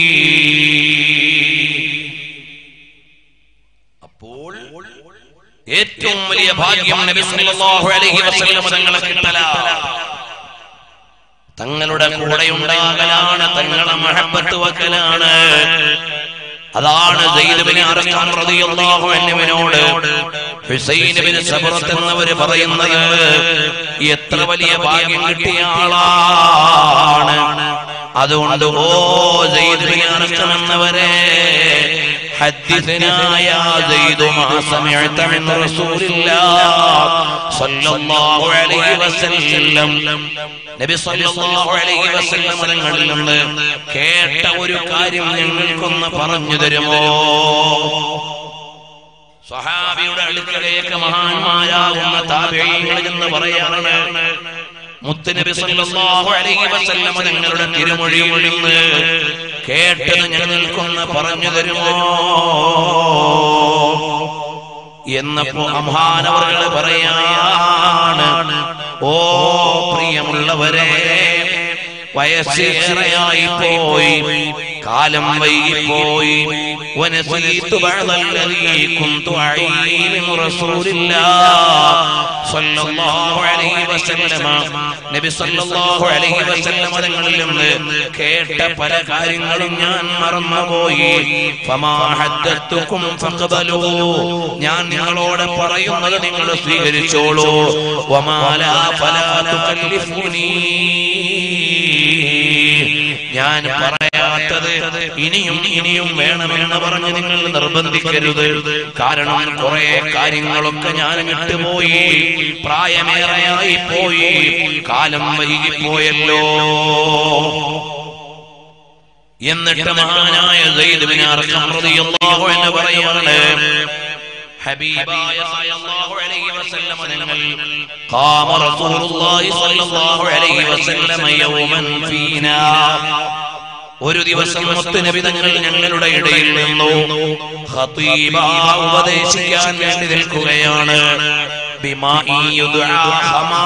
അപ്പോൾ ഏറ്റവും വലിയ ഭാഗ്യം നബി സല്ലല്ലാഹു അലൈഹി വസല്ലം തങ്ങളെ കിട്ടലാണ് തങ്ങളുടെ കൂടെ ഉണ്ടാകലാണ് തങ്ങളെ മഹബത്ത് വക്കലാണ് അതാണ് സയ്യിദ്ബിന് അർഖം റളിയല്ലാഹു അൻഹുവിനോട് ഹുസൈൻ ബിൻ സബ്റത്ത് എന്നവര് പറയുന്നത് എത്ര വലിയ ഭാഗ്യം കിട്ടിയ ആളാണ് അതുകൊണ്ട് ഓ സയ്യിദ് ബിൻ അർഖം എന്നവരെ حدثنا يا زيد ما سمعت من رسول الله صلى الله عليه وسلم നബി സല്ലല്ലാഹു അലൈഹി വസല്ലം തങ്ങളിൽ നിന്ന് കേട്ട ഒരു കാര്യം ഞങ്ങൾക്കൊന്ന് പറഞ്ഞു തരുമോ സ്വഹാബിയുടെ അടുക്കലേക്ക് മഹാന്മാരാകുന്ന താബിഈങ്ങൾ എന്ന് പറയാണ് മുത്തുനബി സല്ലല്ലാഹു അലൈഹി വസല്ലം തങ്ങളുടെ തിരുമൊഴിയിൽ നിന്ന് കേട്ടത് ഞങ്ങൾക്കൊന്ന് പറഞ്ഞു തരുമോ എന്നപ്പോ അമ്ഹാനവറുകൾ പറയാണ് ഓ പ്രിയമുള്ളവരെ വയസ്സേറെയായി പോയി കാലം വൈകിപ്പോയി ونسيت بعض الذي كنت أعيه من رسول الله صلى الله عليه وسلم നബി സല്ലല്ലാഹു അലൈഹി വസല്ലം തങ്ങളിൽ നിന്ന് കേട്ട പല കാര്യങ്ങളും ഞാൻ മറന്നുപോയി ഫമാ ഹദ്ദത്തുക്കും ഫഖബലൂ ഞാൻ നിങ്ങളോട് പറയുന്നത് നിങ്ങൾ സ്വീകരിച്ചോളൂ വമാ ലാ ഫലാ തുകല്ലിഫുനീ ഞാൻ പറയാത്തത് ഇനിയും ഇനിയും വേണമെന്ന് പറഞ്ഞ് നിങ്ങൾ നിർബന്ധിക്കരുത് കാരണം കുറെ കാര്യങ്ങളൊക്കെ ഞാൻ വിട്ടുപോയി പ്രായമേറെയായി പോയി കാലം വൈകിപ്പോയല്ലോ എന്നിട്ട് മഹാനായ സയ്യിദ് ബിൻ അർഖം റളിയല്ലാഹു അൻഹു പറയാണ് ഹബീബായ സല്ലല്ലാഹു അലൈഹി വസല്ലം തങ്ങൾ ഖാമ റസൂലുള്ളാഹി സല്ലല്ലാഹു അലൈഹി വസല്ലം യൗമൻ ഫീനാ ഒരു ദിവസം മുത്തുനബി തങ്ങൾ ഞങ്ങളുടെ ഇടയിൽ നിന്നു ഖതീബ ഉപദേശിക്കാൻ വേണ്ടി നിൽക്കുകയാണ് ബിമാഇ യുദ്ആ ഹമാ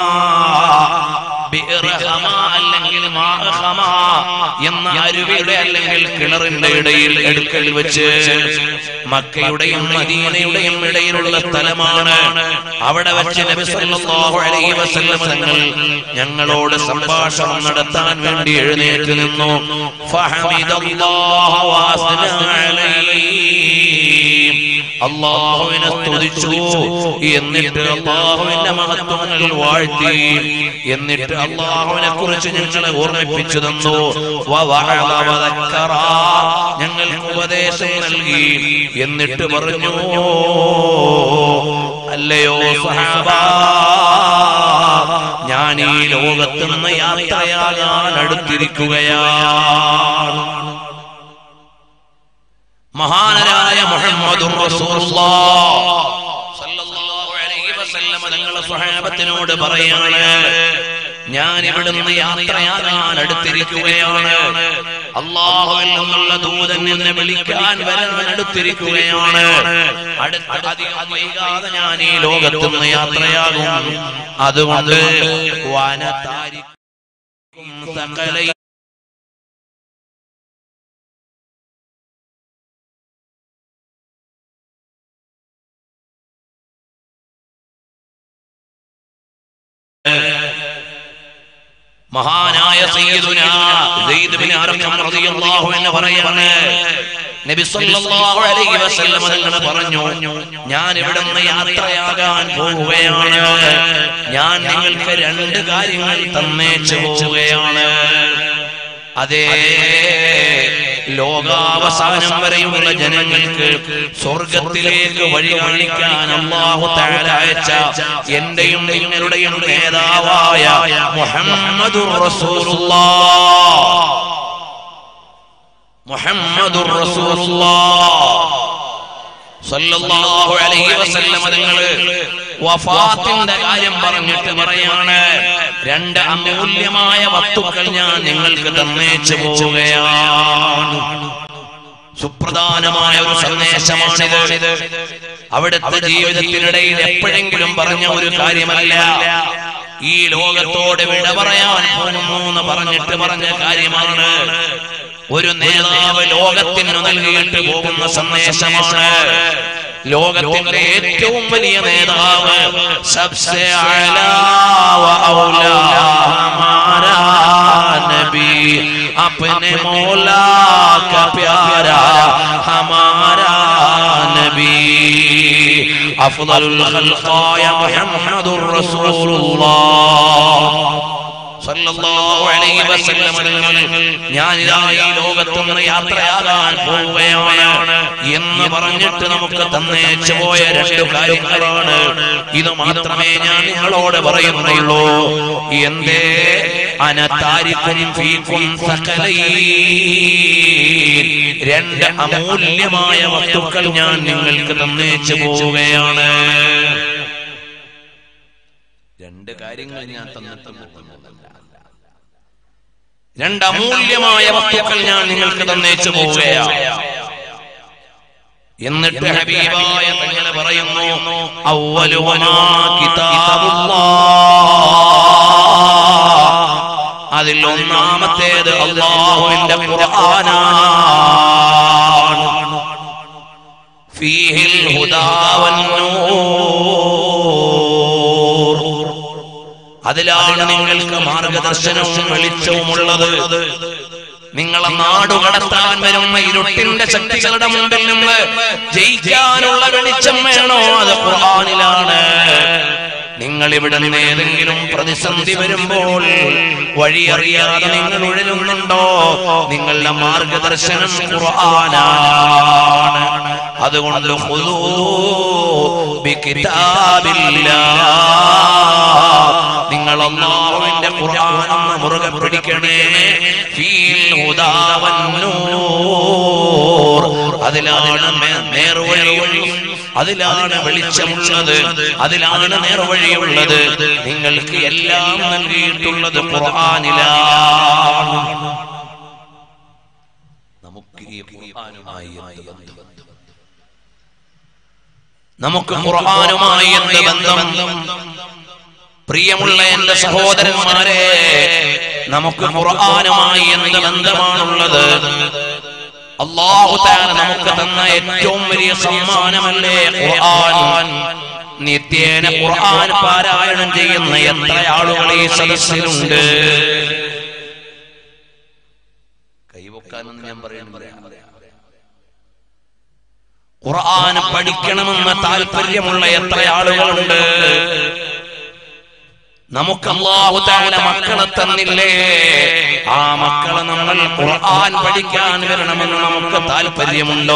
ബിഇർ ഹമാ അല്ലെങ്കിൽ മാ ഹമാ എന്ന അരുവിയുടെ അല്ലെങ്കിൽ കിണറിന്റെ ഇടയിൽ എടുക്കൽ വെച്ച് മക്കയുടെയും മദീനയുടെയും ഇടയിലുള്ള സ്ഥലമാണ് അവിടെ വെച്ച് നബി സല്ലല്ലാഹു അലൈഹി വസല്ലം തങ്ങൾ ഞങ്ങളോട് സംഭാഷണം നടത്താൻ വേണ്ടി എഴുന്നേറ്റ് നിന്നു ഫഹമിദല്ലാഹു വഅസ്ന അലൈഹി അള്ളാഹുവിനെ സ്തുതിച്ചു എന്നിട്ട് അള്ളാഹുവിന്റെ മഹത്വങ്ങൾ വാഴ്ത്തി എന്നിട്ട് അള്ളാഹുവിനെ കുറിച്ച് ഞങ്ങളെ ഓർമ്മിപ്പിച്ചു തന്നു വവഅദ വദക്കറ. ഞങ്ങൾക്ക് ഉപദേശം നൽകി എന്നിട്ട് പറഞ്ഞു അല്ലയോ സഹാബ ഞാൻ ഈ ലോകത്ത് നിന്ന് യാത്രയാകാൻ അടുത്തിരിക്കുകയാണ് മഹാനരായ മുഹമ്മദ് തങ്ങളെ സ്വഹാബത്തിനോട് പറയാണ് ഞാൻ ഇവിടുന്ന് യാത്രയാകാൻ അടുത്തിരിക്കുകയാണ് അള്ളാഹുവിൽ നിന്നുള്ള ദൂതൻ എന്നെ വിളിക്കാൻ വരാൻ അടുത്തിരിക്കുകയാണ് അടുത്ത അധികം വൈകാതെ ഞാൻ ഈ ലോകത്തു നിന്ന് യാത്രയാകും അതുകൊണ്ട് വനത്താരിക്കും സകല മഹാനായ സയ്യിദുനാ സെയ്ദ് ബിൻ അർഖം റളിയല്ലാഹു അൻഹു പറയാണ് നബി സല്ലല്ലാഹു അലൈഹി വസല്ലം തങ്ങൾ പറഞ്ഞു ഞാൻ ഇവിടുന്ന് യാത്രയാകാൻ പോവുകയാണ് ഞാൻ നിങ്ങൾക്ക് രണ്ട് കാര്യങ്ങൾ തന്നേച്ചു പോവുകയാണ് അതേ ലോകാവസാനം വരെയുള്ള ജനങ്ങൾക്ക് സ്വർഗത്തിലേക്ക് വഴി കാണിക്കാൻ അള്ളാഹു തആല അയച്ച എന്റെയും നിങ്ങളുടെയും നേതാവായ മുഹമ്മദുർ റസൂലുള്ളാഹ് മുഹമ്മദുർ റസൂലുള്ളാഹ് സല്ലല്ലാഹു അലൈഹി വസല്ലം തങ്ങള് വഫാത്തിന്റെ കാര്യം പറഞ്ഞിട്ട് പറയാണ് രണ്ട് അമൂല്യമായ വസ്തുക്കൾ ഞാൻ നിങ്ങൾക്ക് തന്നേച്ചു പോവുകയാണ് സുപ്രധാനമായ ഒരു സന്ദേശമാണിത് അവിടുത്തെ ജീവിതത്തിനിടയിൽ എപ്പോഴെങ്കിലും പറഞ്ഞ ഒരു കാര്യമല്ല ഈ ലോകത്തോട് വിട പറയാൻ പോകുന്നു എന്ന് പറഞ്ഞിട്ട് പറഞ്ഞ കാര്യമാണ് ഒരു നേതാവ് ലോകത്തിന് നൽകിയിട്ട് പോകുന്ന സന്ദേശമാണ് ലോകത്തിന്റെ ഏറ്റവും വലിയ നേതാവ് സബ്സെ അഅലാ വ ഔലാ ഹമാരാ നബി अपने मौला का प्यारा हमारा नबी अफضل الخلقاء محمد رسول الله സല്ലല്ലാഹു അലൈഹി വസല്ലം തങ്ങൾ ഞാൻ ഇതാ ഈ ലോകത്തു നിന്ന് യാത്രയാകാൻ പോവുകയാണ് എന്ന് പറഞ്ഞിട്ട് നമുക്ക് തന്നേച്ചു പോയ രണ്ട് കാര്യങ്ങളാണ് ഇത് മാത്രമേ ഞാൻ നിങ്ങളോട് പറയുന്നുള്ളൂ എന്തേ അനത്താരിക്കും ഫീക്കും സകലൈൻ രണ്ട് അമൂല്യമായ വസ്തുക്കൾ ഞാൻ നിങ്ങൾക്ക് തന്നേച്ചു പോവുകയാണ് രണ്ട് കാര്യങ്ങൾ ഞാൻ തന്നിട്ട് പോകുന്നതല്ല രണ്ട് അമൂല്യമായ വസ്തുക്കൾ ഞാൻ നിങ്ങൾക്ക് തന്നേച്ചു പോവുകയാണ് എന്നിട്ട് ഹബീബായ തങ്ങൾ പറയുന്നു അവലുവമാ അതിൽ ഒന്നാമത്തേത് അള്ളാഹുവിന്റെ ഖുർആനാണ് ഫീഹിൽ ഹുദാവന്നൂർ അതിലാണ് നിങ്ങൾക്ക് മാർഗദർശനവും വെളിച്ചവും ഉള്ളത് നിങ്ങളെ നാടു കടത്താൻ വരുന്ന ഇരുട്ടിന്റെ ശക്തികളുടെ മുമ്പിൽ നിന്ന് ജയിക്കാനുള്ള വെളിച്ചം വേണോ അത് ഖുർആനിലാണ് നിങ്ങൾ ഇവിടെ നിന്ന് ഏതെങ്കിലും പ്രതിസന്ധി വരുമ്പോൾ വഴിയറിയാതെ നിങ്ങൾ ഉഴലുന്നുണ്ടോ നിങ്ങളുടെ മാർഗദർശനം ഖുർആനാണ് അതുകൊണ്ട് ഖുദൂ ബികിതാബില്ലാഹ് നിങ്ങൾ അള്ളാഹുവിന്റെ ഖുർആൻ ഒന്ന് മുറുകെ പിടിക്കണേ ഫീൽ ഹുദാവന്നൂർ അതിലാണ് മേ- നേർവഴിയും അതിലാണ് വെളിച്ചമുള്ളത് അതിലാണ് നേർവഴിയുള്ളത് നിങ്ങൾക്ക് എല്ലാം നൽകിയിട്ടുള്ളത് ഖുർആനിലാണ് നമുക്ക് ഈ ഖുർആനുമായി എന്ത് ബന്ധം നമുക്ക് ഖുർആനുമായി എന്ത് ബന്ധം പ്രിയമുള്ള എന്റെ സഹോദരന്മാരെ നമുക്ക് ഖുർആനുമായി എന്ത് ബന്ധമാണുള്ളത് അള്ളാഹു താല നമുക്ക് തന്ന ഏറ്റവും വലിയ സമ്മാനമല്ലേ ഖുർആൻ നിത്യേന ഖുർആൻ പാരായണം ചെയ്യുന്ന എത്ര ആളുകൾ ഈ സദസ്സിലുണ്ട് കൈവക്കാനെന്ന് ഞാൻ പറയുന്നില്ല ഖുർആൻ പഠിക്കണമെന്ന് താല്പര്യമുള്ള എത്ര ആളുകളുണ്ട് നമുക്ക് അള്ളാഹു താല മക്കളെ തന്നില്ലേ ആ മക്കളെ നമ്മൾ ഖുർആൻ പഠിക്കാൻ വരണമെന്ന് നമുക്ക് താല്പര്യമുണ്ടോ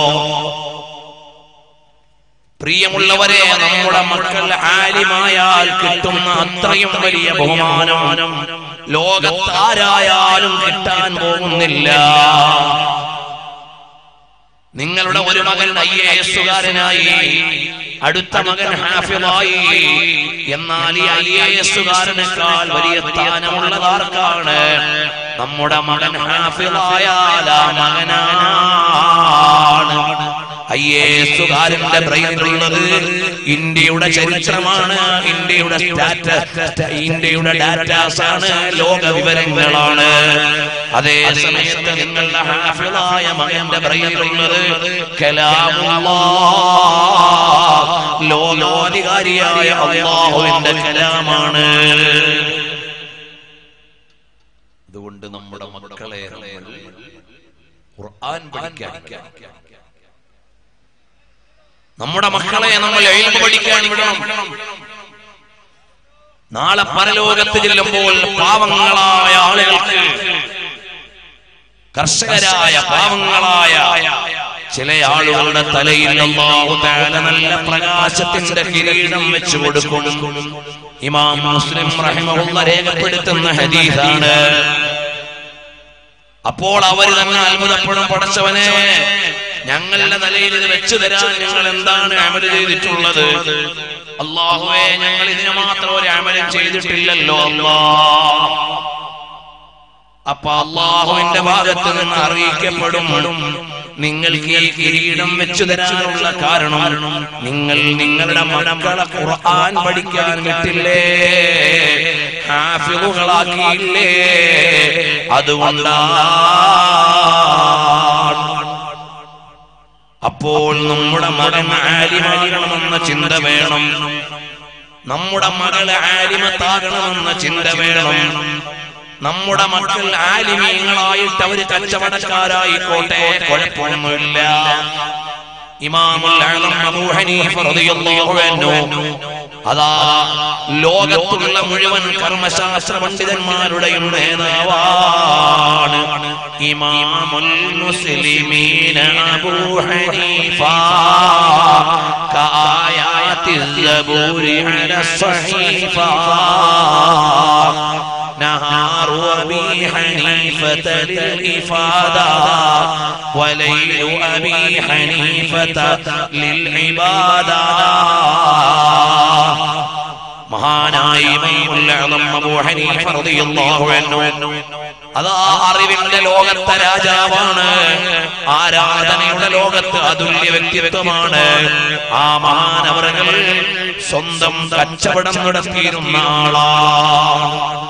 പ്രിയമുള്ളവരെ നമ്മുടെ മക്കൾ ആലിമായാൽ കിട്ടുന്ന അത്രയും വലിയ ബഹുമാനം ലോകത്താരായാലും കിട്ടാൻ പോകുന്നില്ല നിങ്ങളുടെ ഒരു മകൻ ഐ എ എസുകാരനായി അടുത്ത മകൻ ഹാഫിളായി എന്നാൽ ഈ ഐ എ എസുകാരനേക്കാൾ വലിയ സ്ഥാനമുള്ളതാർക്കാണ് നമ്മുടെ മകൻ ഹാഫിളായാൽ ആ മകനാണ് ഐ എ എസുകാരന്റെ ബ്രെയിനിലുള്ളത് ഇന്ത്യയുടെ ചരിത്രമാണ് ഇന്ത്യയുടെ സ്റ്റാറ്റസ് ഇന്ത്യയുടെ ഡാറ്റാസ് ആണ് ലോക വിവരങ്ങളാണ് അതേ സമയത്ത് നിങ്ങളുടെ ഹാഫിളായ മകന്റെ ബ്രെയിനിലുള്ളത് കലാമുല്ലാഹ് ലോകാധികാരിയായ അള്ളാഹുവിന്റെ കലാമാണ് അതുകൊണ്ട് നമ്മുടെ മക്കളെ നമ്മൾ ഖുർആൻ പഠിക്കാൻ നമ്മുടെ മക്കളെ നമ്മൾ എഴുതി പഠിക്കാൻ വിടണം നാളെ പരലോകത്ത് ചെല്ലുമ്പോൾ പാവങ്ങളായ ആളുകൾക്ക് കർഷകരായ പാവങ്ങളായ ചില ആളുകളുടെ തലയിൽ അല്ലാഹു തആല നല്ല പ്രകാശത്തിന്റെ കിരീടം വെച്ചു കൊടുക്കും ഇമാം മുസ്ലിം റഹിമഹുള്ള രേഖപ്പെടുത്തുന്ന ഹദീസാണ് അപ്പോൾ അവർ തന്നെ അത്ഭുതപ്പെടും പടച്ചവനെ ഞങ്ങളുടെ തലയിൽ ഇത് വെച്ചു തരാൻ നിങ്ങൾ എന്താണ് അമല് ചെയ്തിട്ടുള്ളത് അള്ളാഹുവേ ഞങ്ങൾ ഇതിന് മാത്രം ഒരു അമലും ചെയ്തിട്ടില്ലല്ലോ അല്ലാ അപ്പൊ അള്ളാഹുവിന്റെ ഭാഗത്ത് നിന്ന് അറിയിക്കപ്പെടും നിങ്ങൾക്ക് ഈ കിരീടം വെച്ചു തരാനുള്ള കാരണം നിങ്ങൾ നിങ്ങളുടെ മക്കളെ ഖുർആൻ പഠിക്കാൻ വിട്ടില്ലേ ഹാഫിളുകളാക്കിയില്ലേ അതുകൊണ്ടാണ് അപ്പോൾ നമ്മുടെ മകൻ ആലിമാകണമെന്ന ചിന്ത വേണം നമ്മുടെ മകള് ആലിമത്താകണമെന്ന ചിന്ത വേണം നമ്മുടെ മക്കൾ ആലിമീങ്ങളായിട്ട് അവര് കച്ചവടക്കാരായിക്കോട്ടെ കുഴപ്പമൊന്നുമില്ല ഇമാമുൽ അഅ്ലം അബൂ ഹനീഫ റളിയല്ലാഹു അൻഹു അതാ ലോകത്തുള്ള മുഴുവൻ കർമ്മശാസ്ത്ര പണ്ഡിതന്മാരുടെയും നേതാവാണ് ഇമാമുൽ മുസ്ലിമീന അബൂ ഹനീഫ കായാത്തി الزبور على الصحيفة نهار أبي حنيفة للإفادة وليل أبي حنيفة للعبادة മഹാനായ ഇമാമുൽ അഅ്ലം അബൂ ഹനീഫ റളിയല്ലാഹു അൻഹു അതാ അറിവിന്റെ ലോകത്തെ രാജാവാണ് ആരാധനയുടെ ലോകത്ത് അതുല്യ വ്യക്തിത്വമാണ് ആ മഹാനവറുകൾ സ്വന്തം കച്ചവടം നടത്തിയിരുന്ന ആളാണ്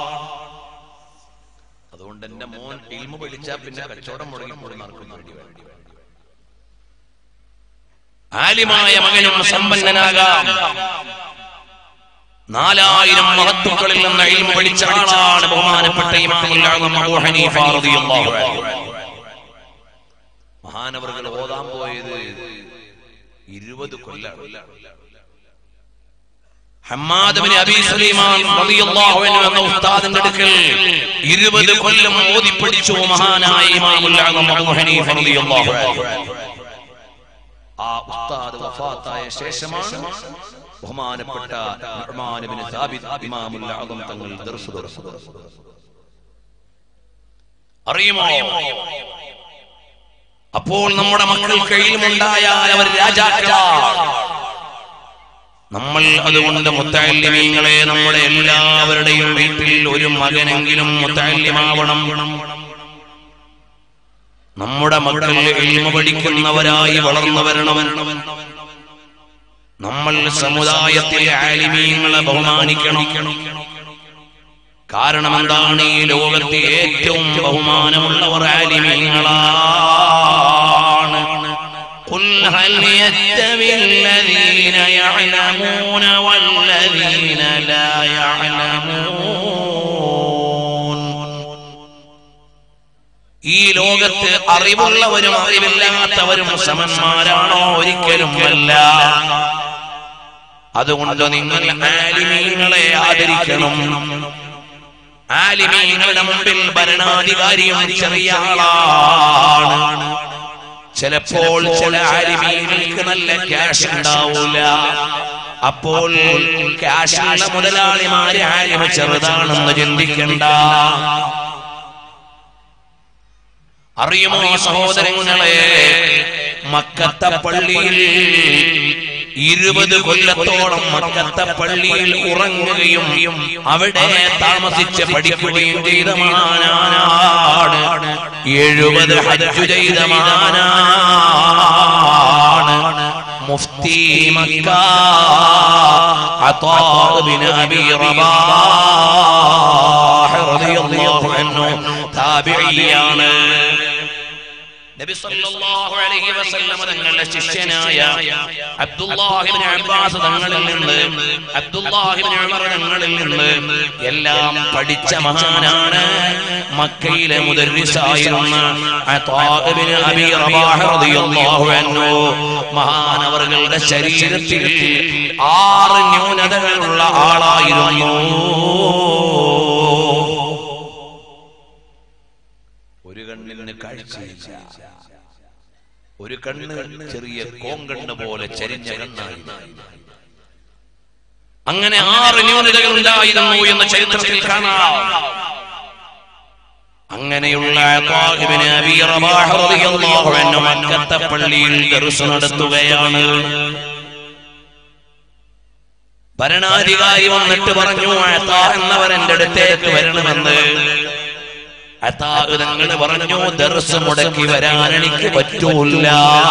അതുകൊണ്ട് എന്റെ മോൻ ഇൽമ പഠിച്ചാ പിന്നെ കച്ചവടം മുടങ്ങി കൂടി നടക്കുന്ന ആലിമായ മകനും സമ്പന്നനാകാം നാലായിരം മഹത്തുക്കളിൽ നിന്ന് ഇൽമ പഠിച്ച ആളാണ് ബഹുമാനപ്പെട്ട ഇമാമുൽ അഅ്ലം അബൂ ഹനീഫ റളിയല്ലാഹു അൻഹു മഹാനവറുകൾ ഓതാൻ പോയത് ഇരുപത് കൊല്ലാണ് ഹമ്മാദ് ബിൻ അബീ സുലൈമാൻ റളിയല്ലാഹു അൻഹു എന്ന ഉസ്താദിന്റെ അടുക്കൽ 20 കൊല്ലം ഓതി പഠിച്ചു മഹാനായ ഇമാമുൽ അഅ്ലം അബൂ ഹനീഫ റളിയല്ലാഹു അൻഹു ആ ഉസ്താദ് വഫാത്തായ ശേഷമാണ് ബഹുമാനപ്പെട്ട നുഅ്മാൻ ഇബ്നു സാബിത് ഇമാമുൽ അഅ്ലം തങ്ങൾ ദർസ് ദർസ് അറിയുമോ അപ്പോൾ നമ്മുടെ മക്കൾക്ക് ഇൽമുണ്ടായാൽ അവർ രാജാക്കളാണ് നമ്മൾ അതുകൊണ്ട് മുത്തല്ലിമീങ്ങളെ നമ്മുടെ എല്ലാവരുടെയും വീട്ടിൽ ഒരു മകനെങ്കിലും മുത്തല്ലിമാവണം നമ്മുടെ മക്കൾ ഇൽമ പഠിക്കുന്നവരായി വളർന്നു വരണം നമ്മൾ സമുദായത്തിലെ ആലിമീങ്ങളെ ബഹുമാനിക്കണം കാരണം എന്താണ് ഈ ലോകത്തെ ഏറ്റവും ബഹുമാനമുള്ളവർ ആലിമീങ്ങളാണ് قل هل يستوي الذين يعلمون والذين لا يعلمون ഈ ലോകത്ത് അറിവുള്ളവരും അറിവില്ലാത്തവരും സമന്മാരാണോ ഒരിക്കലും അല്ല അതുകൊണ്ട് നിങ്ങൾ ആലിമീങ്ങളെ ആദരിക്കണം ആലിമീങ്ങളുടെ മുമ്പിൽ ഭരണാധികാരിയും ചെറിയ ആളാണ് ചിലപ്പോൾ ചില ആലിമീങ്ങൾക്ക് നല്ല ക്യാഷ് ഉണ്ടാവൂല അപ്പോൾ ക്യാഷുള്ള മുതലാളിമാരെ ആലിമ ചെറുതാണെന്ന് ചിന്തിക്കണ്ട അറിയുമോ സഹോദരങ്ങളെ മക്കത്തെ പള്ളിയിൽ ഇരുപത് കൊല്ലത്തോളം മക്കത്തെ പള്ളിയിൽ ഉറങ്ങുകയും അവിടെ താമസിച്ച് പഠിക്കുകയും ചെയ്ത മഹാനാണ് എഴുപത് ഹജ്ജു ചെയ്ത മഹാനാണ് മുഫ്തി Mecca Ata bin Abi Rabah റളിയല്ലാഹു അൻഹു താബിഈയാണ് നബി സല്ലല്ലാഹു അലൈഹി വസല്ലം തങ്ങളുടെ ശിഷ്യനായ അബ്ദുല്ലാഹി ഇബ്നു അബ്ബാസ് തങ്ങളിൽ നിന്ന് അബ്ദുല്ലാഹി ഇബ്നു ഉമർ തങ്ങളിൽ നിന്ന് എല്ലാം പഠിച്ച മഹാനാണ് മക്കയിലെ മുദർരിസായിരുന്ന അതാ ഇബ്നു അബി റബാഹ് റളിയല്ലാഹു അൻഹു മഹാനവറുകളുടെ ശരീരത്തിൽ ആറ് ന്യൂനതകളുള്ള ആളായിരുന്നു ഒരു കണ്ണിന് കാഴ്ചയില്ല ഒരു കണ്ണ് ചെറിയ കോങ്കണ്ണ് പോലെ ചരിഞ്ഞ കണ്ണായി അങ്ങനെ ആറ് ന്യൂനതകൾ ഉണ്ടായിരുന്നു എന്ന് ചരിത്രത്തിൽ കാണാം അങ്ങനെയുള്ള അത്താഹിബിന് അബീ റബാഹ് റളിയല്ലാഹു അൻഹു മക്കത്തെ പള്ളിയിൽ ദർസ് നടത്തുകയാണ് ഭരണാധികാരി വന്നിട്ട് പറഞ്ഞു അത്താ എന്നവർ എന്റെ അടുത്തേക്ക് വരണമെന്ന് അത്താഹ് പറഞ്ഞു ദർസ് മുടക്കി വരാൻ എനിക്ക് പറ്റൂല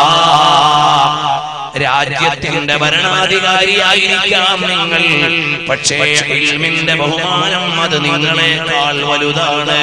രാജ്യത്തിന്റെ ഭരണാധികാരിയായിരിക്കാം നിങ്ങൾ പക്ഷേ ഇൽമിന്റെ ബഹുമാനം അത് നിങ്ങളെക്കാൾ വലുതാണ്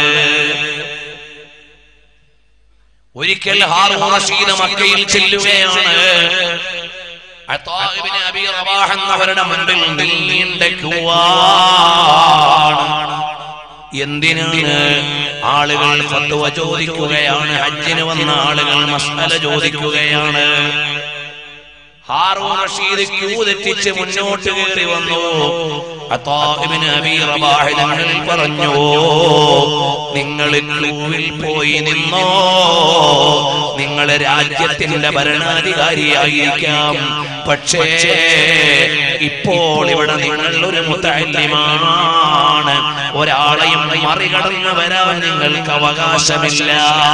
ഒരിക്കൽ ഹാറൂൺ റഷീദ് മക്കയിൽ ചെല്ലുകയാണ് അത്താഹ് ഇബ്നു അബീ റവാഹ് എന്നവരുടെ മുൻപിൽ നീണ്ട ക്യൂവാണ് എന്തിനാണ് ആളുകൾ ഫത്വ ചോദിക്കുകയാണ് ഹജ്ജിന് വന്ന ആളുകൾ മസ്അല ചോദിക്കുകയാണ് ഹാറൂൺ റഷീദ് ക്യൂ തെറ്റിച്ച് മുന്നോട്ട് കയറി വന്നു അത്താ ഇബ്നു അബീ റബാഹ് തങ്ങൾ പറഞ്ഞു നിങ്ങൾ ക്യൂവിൽ പോയി നിന്നോ നിങ്ങൾ രാജ്യത്തിന്റെ ഭരണാധികാരിയായിരിക്കാം പക്ഷേ ഇപ്പോൾ ഇവിടെ നിങ്ങൾ ഒരു മുത്തല്ലിമാണ് ഒരാളെയും മറികടന്ന് വരാൻ നിങ്ങൾക്ക് അവകാശമില്ല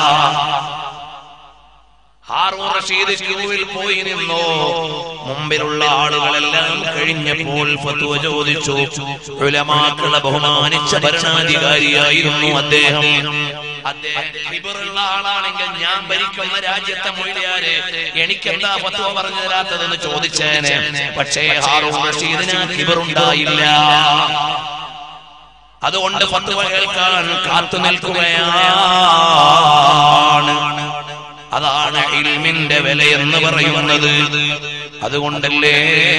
ഹാറൂൺ റഷീദ് ക്യൂവിൽ പോയി നിന്നു മുമ്പിലുള്ള ആളുകളെല്ലാം കഴിഞ്ഞപ്പോൾ ഫത്വ ചോദിച്ചു ഉലമാക്കളെ ബഹുമാനിച്ച ഭരണാധികാരിയായിരുന്നു അദ്ദേഹം അദ്ദേഹം ഹിബറുള്ള ആളാണെങ്കിൽ ഞാൻ ഭരിക്കുന്ന രാജ്യത്തെ മൊഴിയാരെ എനിക്കെന്താ ഫത്വ പറഞ്ഞു തരാത്തതെന്ന് ചോദിച്ചേനെ പക്ഷേ ഹാറൂൺ റഷീദിന് ഹിബറുണ്ടായില്ല അതുകൊണ്ട് ഫത്വ കേൾക്കാൻ കാത്തു നിൽക്കുകയാണ് അതാണ് ഇൽമിന്റെ വില എന്ന് പറയുന്നത് അതുകൊണ്ടല്ലേ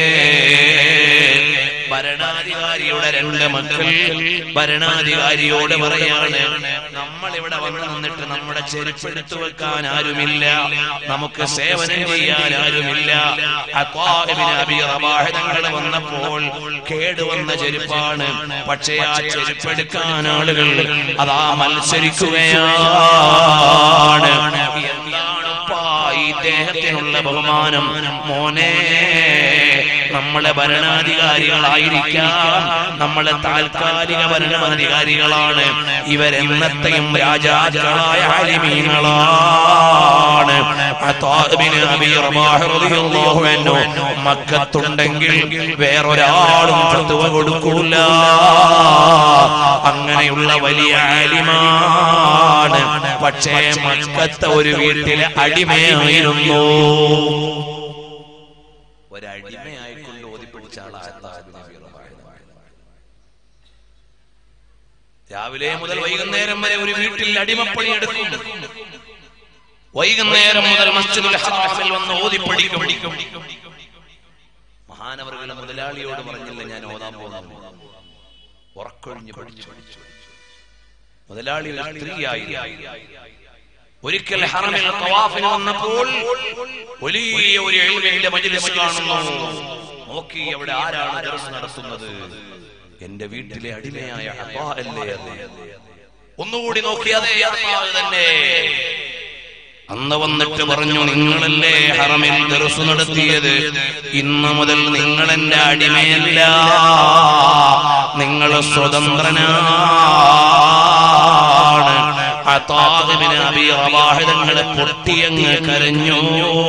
ഭരണാധികാരിയുടെ രണ്ട് മക്കൾ ഭരണാധികാരിയോട് പറയാണ് നമ്മൾ ഇവിടെ വന്ന് നിന്നിട്ട് നമ്മുടെ ചെരുപ്പെടുത്തു വെക്കാൻ ആരുമില്ല നമുക്ക് സേവനം ചെയ്യാൻ ആരുമില്ല അഭിറവാഹിതങ്ങൾ വന്നപ്പോൾ കേടുവന്ന ചെരുപ്പാണ് പക്ഷേ ആ ചെരുപ്പെടുക്കാൻ ആളുകൾ അതാ മത്സരിക്കുകയാണ് എന്താണിപ്പാ ഈ ദേഹത്തിനുള്ള ബഹുമാനം മോനെ നമ്മളെ ഭരണാധികാരികളായിരിക്കാം നമ്മളെ താൽക്കാലിക ഭരണാധികാരികളാണ് ഇവരെന്നത്തെയും രാജാക്കളായ ആലിമീങ്ങളാണ് അത്താബിന് അബീ റബാഹ് റളിയല്ലാഹു അൻഹു മക്കത്തുണ്ടെങ്കിൽ വേറൊരാളും ഫത്വ കൊടുക്കൂല അങ്ങനെയുള്ള വലിയ ആലിമാണ് പക്ഷേ മക്കത്തെ ഒരു വീട്ടിലെ അടിമയായിരുന്നു ഒരടിമയായിക്കൊണ്ട് ഓതിപ്പിടിച്ച ആളാണ് രാവിലെ മുതൽ വൈകുന്നേരം വരെ ഒരു വീട്ടിൽ അടിമപ്പണി എടുക്കും വൈകുന്നേരം മുതൽ മസ്ജിദുൽ ഹറാമിൽ വന്ന് ഓതി പഠിക്കും മഹാനവറുകളെ മുതലാളിയോട് പറഞ്ഞില്ല ഞാൻ ഓതാൻ പോകുന്നു ഉറക്കൊഴിഞ്ഞ് പഠിച്ചു മുതലാളി ഒരു സ്ത്രീയായി ഒരിക്കൽ ഹറമിൽ തവാഫിന് വന്നപ്പോൾ വലിയ ഒരു എഴുവിന്റെ മജ്ലിസ് കാണുന്നു നോക്കി അവിടെ ആരാണ് ദർസ് നടത്തുന്നത് എന്റെ വീട്ടിലെ അടിമയായ അബ്ബാ അല്ലേ അത് ഒന്നുകൂടി നോക്കി അതേ അള്ളാഹ് തന്നെ അന്ന് വന്നിട്ട് പറഞ്ഞു നിങ്ങളല്ലേ ഹറമിൽ ദർസ് നടത്തിയത് ഇന്ന് മുതൽ നിങ്ങൾ എന്റെ അടിമയല്ല നിങ്ങൾ സ്വതന്ത്രനാണ് അതാഹിബിന് അബി റവാഹിതങ്ങളെ പൊട്ടിയങ്ങ് കരഞ്ഞു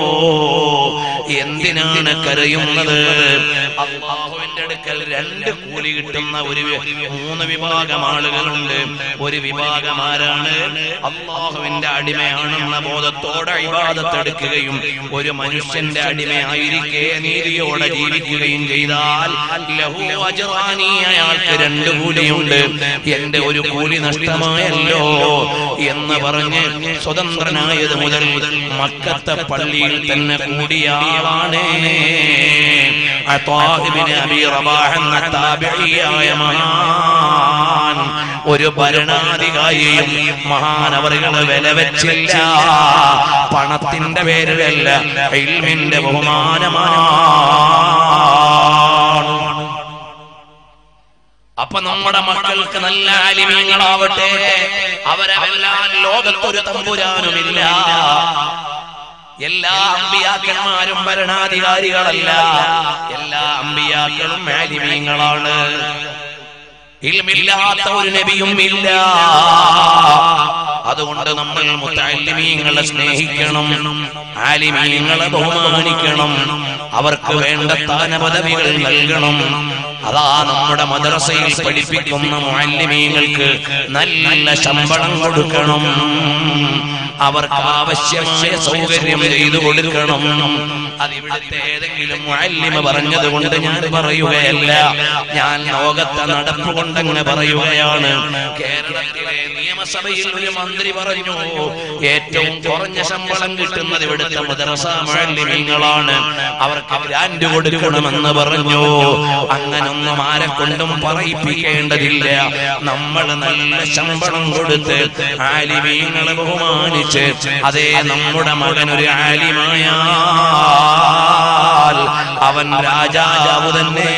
എന്തിനാണ് കരയുന്നത് അള്ളാഹുവിന്റെ അടുക്കൽ രണ്ട് കൂലി കിട്ടുന്ന ഒരു വി- മൂന്ന് വിഭാഗം ആളുകളുണ്ട് ഒരു വിഭാഗം ആരാണ് അള്ളാഹുവിന്റെ അടിമയാണെന്ന ബോധത്തോടെ ഇബാദത്തെടുക്കുകയും ഒരു മനുഷ്യന്റെ അടിമയായിരിക്കെ നീതിയോടെ ജീവിക്കുകയും ചെയ്താൽ ലഹു അജ്റാനി അയാൾക്ക് രണ്ട് കൂലിയുണ്ട് എന്റെ ഒരു കൂലി നഷ്ടമായല്ലോ എന്ന് പറഞ്ഞ് സ്വതന്ത്രനായത് മുതൽ മക്കത്തെ പള്ളിയിൽ തന്നെ കൂടിയ ആളാണ് അത്വാഹിബിന് അബി റബാഹ് എന്ന താബിഈയായ മഹാൻ ഒരു ഭരണാധികാരിയും മഹാനവറുകളെ വില വെച്ചില്ല പണത്തിന്റെ പേരിലല്ല ഇൽമിന്റെ ബഹുമാനമാണ് അപ്പൊ നമ്മുടെ മക്കൾക്ക് നല്ല ആലിമ്യങ്ങളാവട്ടെ അവരെ വെല്ലാൻ ലോകത്തൊരു തമ്പുരാനുമില്ല എല്ലാ അമ്പിയാക്കന്മാരും ഭരണാധികാരികളല്ല എല്ലാ അമ്പിയാക്കളും ആലിമീങ്ങളാണ് ഇൽമില്ലാത്ത ഒരു നബിയും ഇല്ല അതുകൊണ്ട് നമ്മൾ മുത്തല്ലിമീങ്ങളെ സ്നേഹിക്കണം ആലിമീങ്ങളെ ബഹുമാനിക്കണം അവർക്ക് വേണ്ട സ്ഥാനപദവികൾ നൽകണം അതാ നമ്മുടെ മദ്രസയിൽ പഠിപ്പിക്കുന്ന മുഅല്ലിമീങ്ങൾക്ക് നല്ല ശമ്പളം കൊടുക്കണം അവർക്ക് ആവശ്യമായ സൗകര്യം ചെയ്തു കൊടുക്കണം അത് ഇവിടുത്തെ ഏതെങ്കിലും മുഅല്ലിമ പറഞ്ഞത് കൊണ്ട് ഞാൻ പറയുകയല്ല ഞാൻ ലോകത്തെ നടപ്പ് കൊണ്ടങ്ങ് പറയുകയാണ് കേരളത്തിലെ നിയമസഭയിൽ ഒരു മന്ത്രി പറഞ്ഞു ഏറ്റവും കുറഞ്ഞ ശമ്പളം കിട്ടുന്നത് ഇവിടുത്തെ മദ്രസ മുഅല്ലിമീങ്ങളാണ് അവർക്ക് ഗ്രാൻഡ് കൊടുക്കണമെന്ന് പറഞ്ഞു അങ്ങനൊന്നും ആരെ കൊണ്ടും പറയിപ്പിക്കേണ്ടതില്ല നമ്മൾ നല്ല ശമ്പളം കൊടുത്ത് ആലിമീങ്ങളെ ബഹുമാനിച്ച് അതേ നമ്മുടെ മകൻ ഒരു ആലിമായാൽ അവൻ രാജാവ് തന്നെ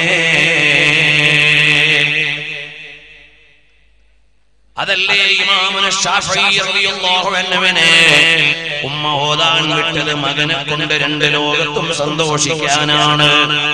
അതല്ലേ ഇമാമുന ഷാഫി റളിയല്ലാഹു അൻഹുവിനെ ഉമ്മ ഓതാൻ വിട്ടത് മകനെ കൊണ്ട് രണ്ട് ലോകത്തും സന്തോഷിക്കാനാണ്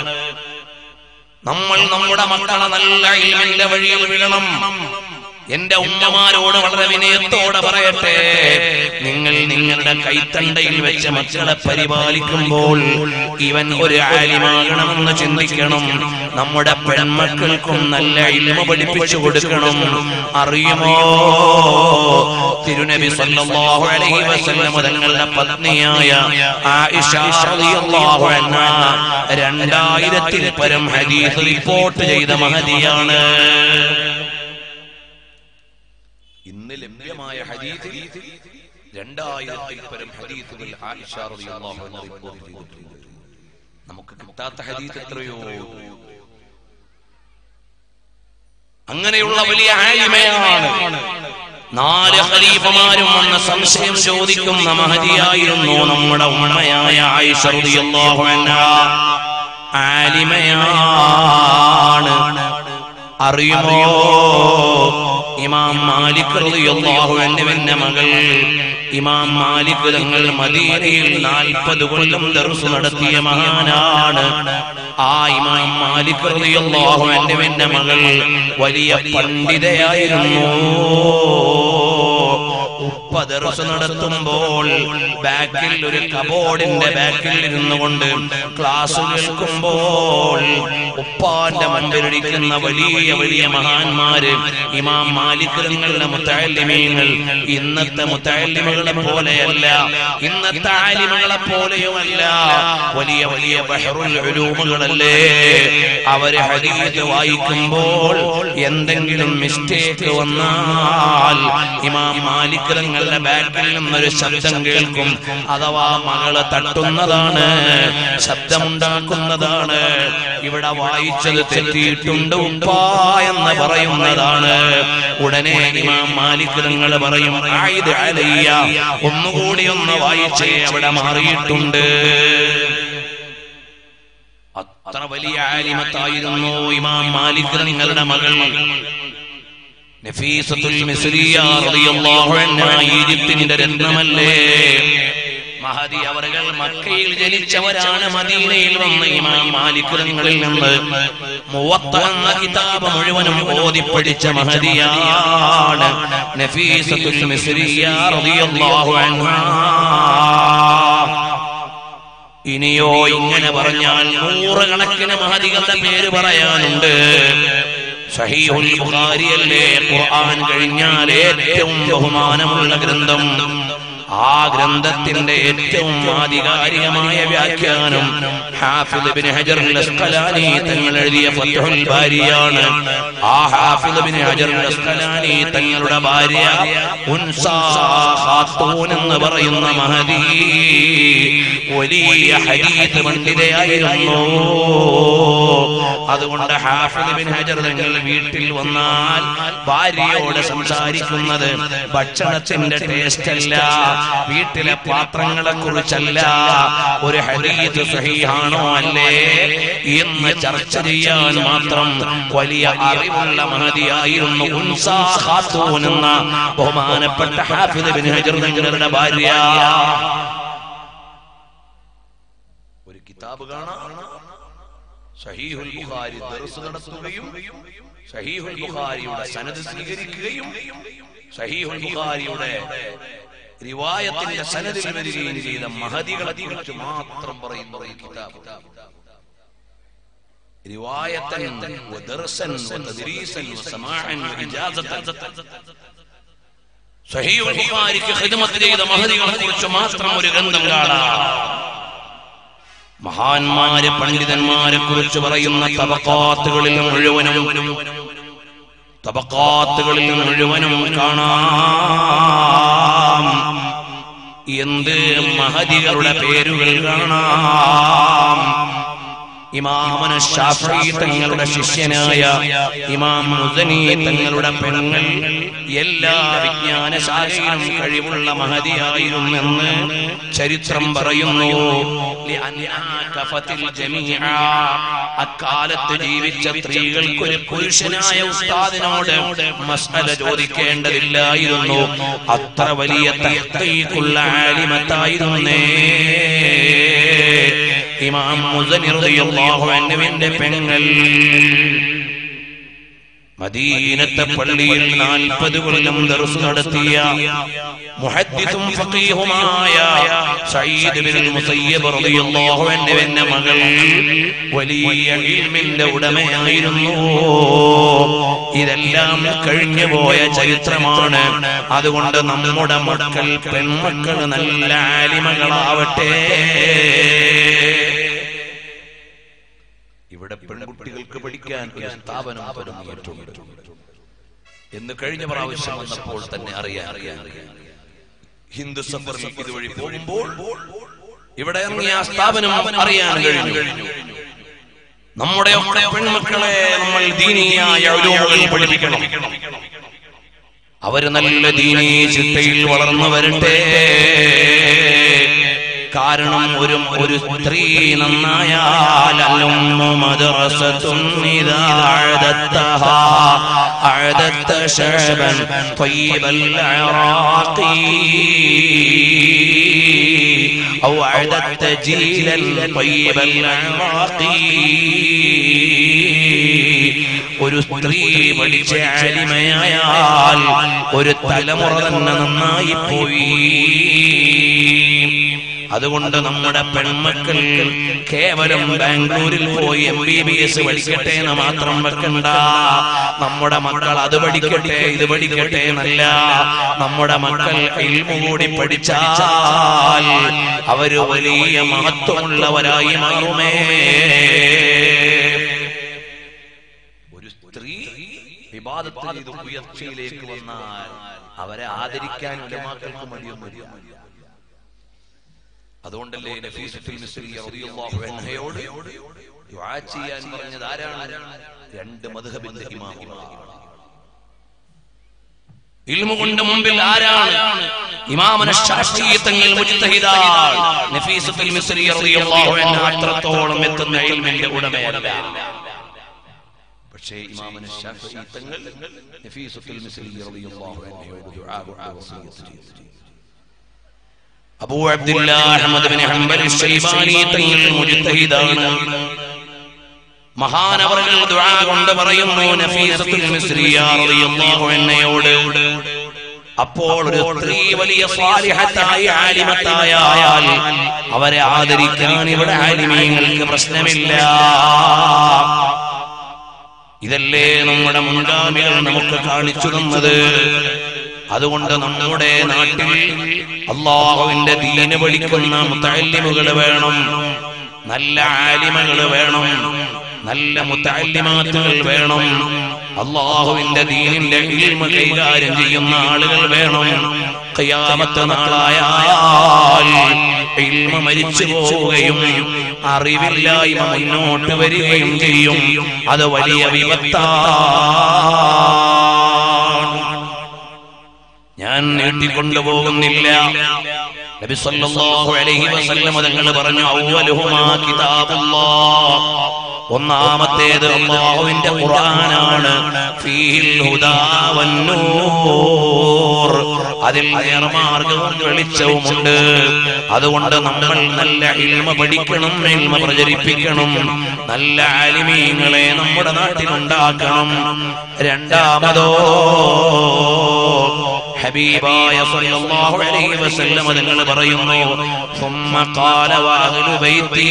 നമ്മൾ നമ്മുടെ മക്കളെ നല്ല ഇൽമിന്റെ വഴിയിൽ വിടണം എന്റെ ഉമ്മമാരോട് വളരെ വിനയത്തോടെ പറയട്ടെ നിങ്ങൾ നിങ്ങളുടെ കൈത്തണ്ടയിൽ വെച്ച മക്കളെ പരിപാലിക്കുമ്പോൾ ഇവൻ ഒരു ആലിമാകണമെന്ന് ചിന്തിക്കണം നമ്മുടെ പെൺമക്കൾക്കും നല്ല ഇൽമ പഠിപ്പിച്ചു കൊടുക്കണം അറിയുമോ തിരുനബി സല്ലല്ലാഹു അലൈഹി വസല്ലം തങ്ങളുടെ പത്നിയായ ആയിഷ റളിയല്ലാഹു അൻഹ രണ്ടായിരത്തിൽ പരം ഹദീസ് റിപ്പോർട്ട് ചെയ്ത മഹതിയാണ് ഇന്ന് ലഭ്യമായ ഹദീസിൽ രണ്ടായിരത്തിൽ പരം ഹദീസുകൾ ആയിഷ റളിയല്ലാഹു അൻഹ റിപ്പോർട്ട് ചെയ്തിട്ടുണ്ട് നമുക്ക് കിട്ടാത്ത ഹദീസ് എത്രയോ അങ്ങനെയുള്ള വലിയ ആലിമയാണ് നാല് ഖലീഫമാരും വന്ന സംശയം ചോദിക്കുന്ന മഹതിയായിരുന്നു നമ്മുടെ ഉമ്മയായ ആയിഷ റളിയല്ലാഹു അൻഹ ആലിമയാണ് അറിയുമോ ഇമാം മാലിക് റളിയല്ലാഹു അൻഹുവിന്റെ മകൾ ഇമാം മാലിക് തങ്ങൾ മദീനയിൽ നാൽപ്പത് കൊല്ലം ദർസ് നടത്തിയ മഹാനാണ് ആ ഇമാം മാലിക് റളിയല്ലാഹു അൻഹുവിന്റെ മകൾ വലിയ പണ്ഡിതയായിരുന്നു ഉപ്പ ദർസ് നടത്തുമ്പോൾ ബാക്കിൽ ഒരു കബോർഡിന്റെ ബാക്കിൽ ഇരുന്നു കൊണ്ട് ക്ലാസ് കേൾക്കുമ്പോൾ ഉപ്പാന്റെ മുമ്പിലിരിക്കുന്ന വലിയ വലിയ മഹാന്മാര് ഇമാം മാലിക് തങ്ങളുടെ മുത്താലിമീങ്ങൾ ഇന്നത്തെ മുത്താലിമകളെ പോലെയല്ല ഇന്നത്തെ ആലിമകളെ പോലെയുമല്ല വലിയ വലിയ ബഹറുൽ ഉലൂമുകളല്ലേ അവര് ഹദീസ് വായിക്കുമ്പോൾ എന്തെങ്കിലും മിസ്റ്റേക്ക് വന്നാൽ ഇമാം മാലിക് തങ്ങളുടെ ബാക്കിൽ നിന്നൊരു ശബ്ദം കേൾക്കും അഥവാ മകള് തട്ടുന്നതാണ് ശബ്ദമുണ്ടാക്കുന്നതാണ് ഇവിടെ വായിച്ചത് തെറ്റിയിട്ടുണ്ട് ഉപ്പ എന്ന് പറയുന്നതാണ് ഉടനെ ഇമാം മാലിക് തങ്ങൾ പറയും ആയിദ് അലയ്യ ഒന്നുകൂടി ഒന്ന് വായിച്ചേ അവിടെ മാറിയിട്ടുണ്ട് അത്ര വലിയ ആലിമത്തായിരുന്നു ഇമാം മാലിക് തങ്ങളുടെ മകൾ നഫീസത്തുൽ മിസ്രിയ റളിയല്ലാഹു അൻഹ ഈജിപ്തിന്റെ രത്നമല്ലേ മഹദി അവர்கள் മക്കയിൽ ജനിച്ചവരാണ് മദീനയിൽ വന്ന് ഇമാം മാലിക് തങ്ങളിൽ നിന്ന് മുവത്ത എന്ന കിതാബ് മുഴുവനും ഓതി പഠിച്ച മഹദിയാണ് നഫീസത്തുൽ മിസ്രിയ റളിയല്ലാഹു അൻഹാ ഇനിയോ ഇങ്ങനെ പറഞ്ഞാൽ നൂറുകണക്കിന് മഹതികളുടെ പേര് പറയാനുണ്ട് സഹീഹുൽ ബുഖാരിയല്ലേ ഖുർആൻ കഴിഞ്ഞാൽ ഏറ്റവും ബഹുമാനമുള്ള ഗ്രന്ഥം ആ ഗ്രന്ഥത്തിന്റെ ഏറ്റവും ആധികാരികമായ വ്യാഖ്യാനം ഹാഫിദ് ബിൻ ഹജർ അസ്കലാനി തങ്ങൾ എഴുതിയ ഫത്ഹുൽ ബാരിയാണ് ആ ഹാഫിദ് ബിൻ ഹജർ അസ്കലാനി തങ്ങളുടെ ഭാര്യ ഉൻസാ ഖാത്തൂൻ എന്ന് പറയുന്ന മഹദി വലിയ ഹദീസ് പണ്ഡിതയായിരുന്നു അതുകൊണ്ട് ഹാഫിദ് ബിൻ ഹജർ തങ്ങൾ വീട്ടിൽ വന്നാൽ ഭാര്യയോട് സംസാരിക്കുന്നത് ഭക്ഷണത്തിന്റെ ടേസ്റ്റ് അല്ല വീട്ടിലെ പാത്രങ്ങളെ കുറിച്ചല്ല ഒരു ഹദീസ് സഹിയാണോ അല്ലേ എന്ന് ചർച്ച ചെയ്യാൻ മാത്രം വലിയ അറിവുള്ള മഹതിയായിരുന്നു ഉൻസാ ഖാത്തൂൻ എന്ന ബഹുമാനപ്പെട്ട ഹാഫിദ് ബിൻ ഹജർ തങ്ങളുടെ ഭാര്യ ഒരു കിതാബ് കാണാം ഷഹീഹുൽ ബുഖാരി ദർസ് നടത്തുകയും ഷഹീഹുൽ ബുഖാരിയുടെ സനത് സ്വീകരിക്കുകയും ഷഹീഹുൽ ബുഖാരിയുടെ റിവായത്തിന്റെ സനദിൽ വരികയും ചെയ്ത മഹദികളെ കുറിച്ച് മാത്രം പറയുന്ന ഒരു കിതാബ് റിവായത്തൻ വദർസൻ വതദ്രീസൻ വസമാഅൻ വഇജാസത്തൻ സഹീഹുൽ ബുഖാരിക്ക് ഖിദ്മത്ത് ചെയ്ത മഹദികളെ കുറിച്ച് മാത്രം ഒരു ഗ്രന്ഥം കാണാം മഹാന്മാരെ പണ്ഡിതന്മാരെ കുറിച്ച് പറയുന്ന തബക്കാത്തുകളിൽ മുഴുവനും തബക്കാത്തുകളിൽ മുഴുവനും കാണാം എന്ത് മഹതികളുടെ പേരുകൾ കാണാം ഇമാമന ഷാഫി തങ്ങളുടെ ശിഷ്യനായ ഇമാം മുസനി തങ്ങളുടെ പെണ്ണുങ്ങൾ എല്ലാ വിജ്ഞാനശാലയിലും കഴിവുള്ള മഹതിയായിരുന്നെന്ന് ചരിത്രം പറയുന്നു لأنها كفت الجميع. അക്കാലത്ത് ജീവിച്ച സ്ത്രീകൾക്ക് ഒരു പുരുഷനായ ഉസ്താദിനോട് മസ്അല ചോദിക്കേണ്ടതില്ലായിരുന്നു അത്ര വലിയ തഹ്ഖീഖുള്ള ആലിമത്തായിരുന്നേ ഇമാം മുസനി റളിയല്ലാഹു അൻഹുവിന്റെ പെങ്ങൾ മദീനത്തെ പള്ളിയിൽ നാൽപ്പത് കൊല്ലം ദർസ് നടത്തിയ മുഹദ്ദിസും ഫഖീഹുമായ സഈദ് ബിൻ മുസയ്യബ് റളിയല്ലാഹു അൻഹുവിന്റെ മകൾ വലിയ ഇൽമിന്റെ ഉടമയായിരുന്നു ഇതെല്ലാം കഴിഞ്ഞു പോയ ചരിത്രമാണ് അതുകൊണ്ട് നമ്മുടെ മക്കൾ പെൺമക്കൾ നല്ല ആലിമകളാവട്ടെ ഇവിടെ പെൺകുട്ടികൾക്ക് പഠിക്കാൻ ഒരു സ്ഥാപനം തുടങ്ങിയിട്ടുണ്ട് എന്ന് കഴിഞ്ഞ പ്രാവശ്യം വന്നപ്പോൾ തന്നെ അറിയാൻ അറിയാൻ ഹിന്ദു സഫറിൽ ഇതുവഴി പോകുമ്പോൾ ഇവിടെ ഇറങ്ങിയ ആ സ്ഥാപനം അറിയാൻ കഴിഞ്ഞു നമ്മുടെ ഒക്കെ പെൺമക്കളെ നമ്മൾ ദീനീയായ ഉലൂമുകൾ പഠിപ്പിക്കണം അവര് നല്ല ദീനീ ചിട്ടയിൽ വളർന്നു വരട്ടെ കാരണം ഒരു ഒരു സ്ത്രീ നന്നായാൽ അല്ലുമ്മു മദ്റസത്തുൻ ഇദാ അഅദത്തഹാ അഅദത്ത ശഅബൻ طيبൽ അറാഖി ഔ അഅദത്ത ജീലൻ طيبൽ അറാഖി ഒരു സ്ത്രീ പഠിച്ച ആലിമയായാൽ ഒരു തലമുറ തന്നെ നന്നായി പോയി അതുകൊണ്ട് നമ്മുടെ പെൺമക്കൾ കേവലം ബാംഗ്ലൂരിൽ പോയി എം ബി ബി എസ് പഠിക്കട്ടെ എന്ന് മാത്രം വെക്കണ്ട നമ്മുടെ മക്കൾ അത് പഠിക്കട്ടെ ഇത് പഠിക്കട്ടെ എന്നല്ല നമ്മുടെ മക്കൾ ഇൽമു കൂടി പഠിച്ചാൽ അവര് വലിയ മഹത്വമുള്ളവരായി മാറുമേ ഒരു സ്ത്രീ വിവാദത്തിൽ ചെയ്ത് ഉയർച്ചയിലേക്ക് വന്നാൽ അവരെ ആദരിക്കാൻ ഉലമാക്കൾക്ക് മടിയൊന്നുമില്ല അതുകൊണ്ടല്ലേ നഫീസത്തുൽ മിസ്രിയ റളിയല്ലാഹു അൻഹയോട് ദുആ ചെയ്യാൻ പറഞ്ഞത് ആരാണ് രണ്ട് മദ്ഹബിന്റെ ഇമാമുമാർ ഇൽമു കൊണ്ട് മുമ്പിൽ ആരാണ് ഇമാമന ശാസ്ത്രീയത്തങ്ങൾ മുജ്തഹിദാൻ നഫീസത്തുൽ മിസ്രി റളിയല്ലാഹു അൻഹ അത്രത്തോളം എത്തുന്ന ഇൽമിന്റെ ഉടമയല്ല പക്ഷേ ഇമാമുന ശാഫിഈ തങ്ങൾ നഫീസത്തുൽ മിസ്രി റളിയല്ലാഹു അൻഹയോട് ദുആ കൊണ്ട് വസിയത്ത് ചെയ്തു Abu Abdullah Ahmad bin Hanbal Shaibani തങ്ങൾ മുജ്തഹിദാണ് മഹാനവറുകൾ ദുആ കൊണ്ട് പറയുന്നു നഫീസത്തുൽ മിസ്രിയ റളിയല്ലാഹു അൻഹയോട് അപ്പോൾ ഒരു സ്ത്രീ വലിയ സ്വാലിഹത്തായ ആലിമത്തായ ആയാൽ അവരെ ആദരിക്കാൻ ഇവിടെ ആലിമീങ്ങൾക്ക് പ്രശ്നമില്ല ഇതല്ലേ നമ്മുടെ മുൻഗാമികൾ നമുക്ക് കാണിച്ചു തന്നത് അതുകൊണ്ട് നമ്മുടെ നാട്ടിൽ അള്ളാഹുവിന്റെ ദീന് പഠിക്കുന്ന മുത്തല്ലിമുകൾ വേണം നല്ല ആലിമകൾ വേണം നല്ല മുത്തല്ലിമാത്തുകൾ വേണം അള്ളാഹുവിന്റെ ദീനിന്റെ ഇൽമ കൈകാര്യം ചെയ്യുന്ന ആളുകൾ വേണം ഖിയാമത്ത് നാളായാൽ ഇൽമ മരിച്ചു പോവുകയും അറിവില്ലായ്മ മുന്നോട്ട് വരികയും ചെയ്യും അത് വലിയ വിപത്താണ് ഞാൻ നീട്ടിക്കൊണ്ടുപോകുന്നില്ല നബി സല്ലല്ലാഹു അലൈഹി വസല്ലം തങ്ങൾ പറഞ്ഞു അവ്വലുഹുമാ കിതാബുല്ലാഹ് ഒന്നാമത്തേത് അല്ലാഹുവിന്റെ ഖുർആനാണ് ഫീഹിൽ ഹുദാ വന്നൂർ അതിൽ നേർമാർഗവും വെളിച്ചവുമുണ്ട് അതുകൊണ്ട് നമ്മൾ നല്ല ഇൽമ പഠിക്കണം ഇൽമ പ്രചരിപ്പിക്കണം നല്ല ആലിമീങ്ങളെ നമ്മുടെ നാട്ടിലുണ്ടാക്കണം രണ്ടാമതോ ഹബീബായ സല്ലല്ലാഹു അലൈഹി വസല്ലം തങ്ങൾ പറയുന്നു ثم قال واهل بيتي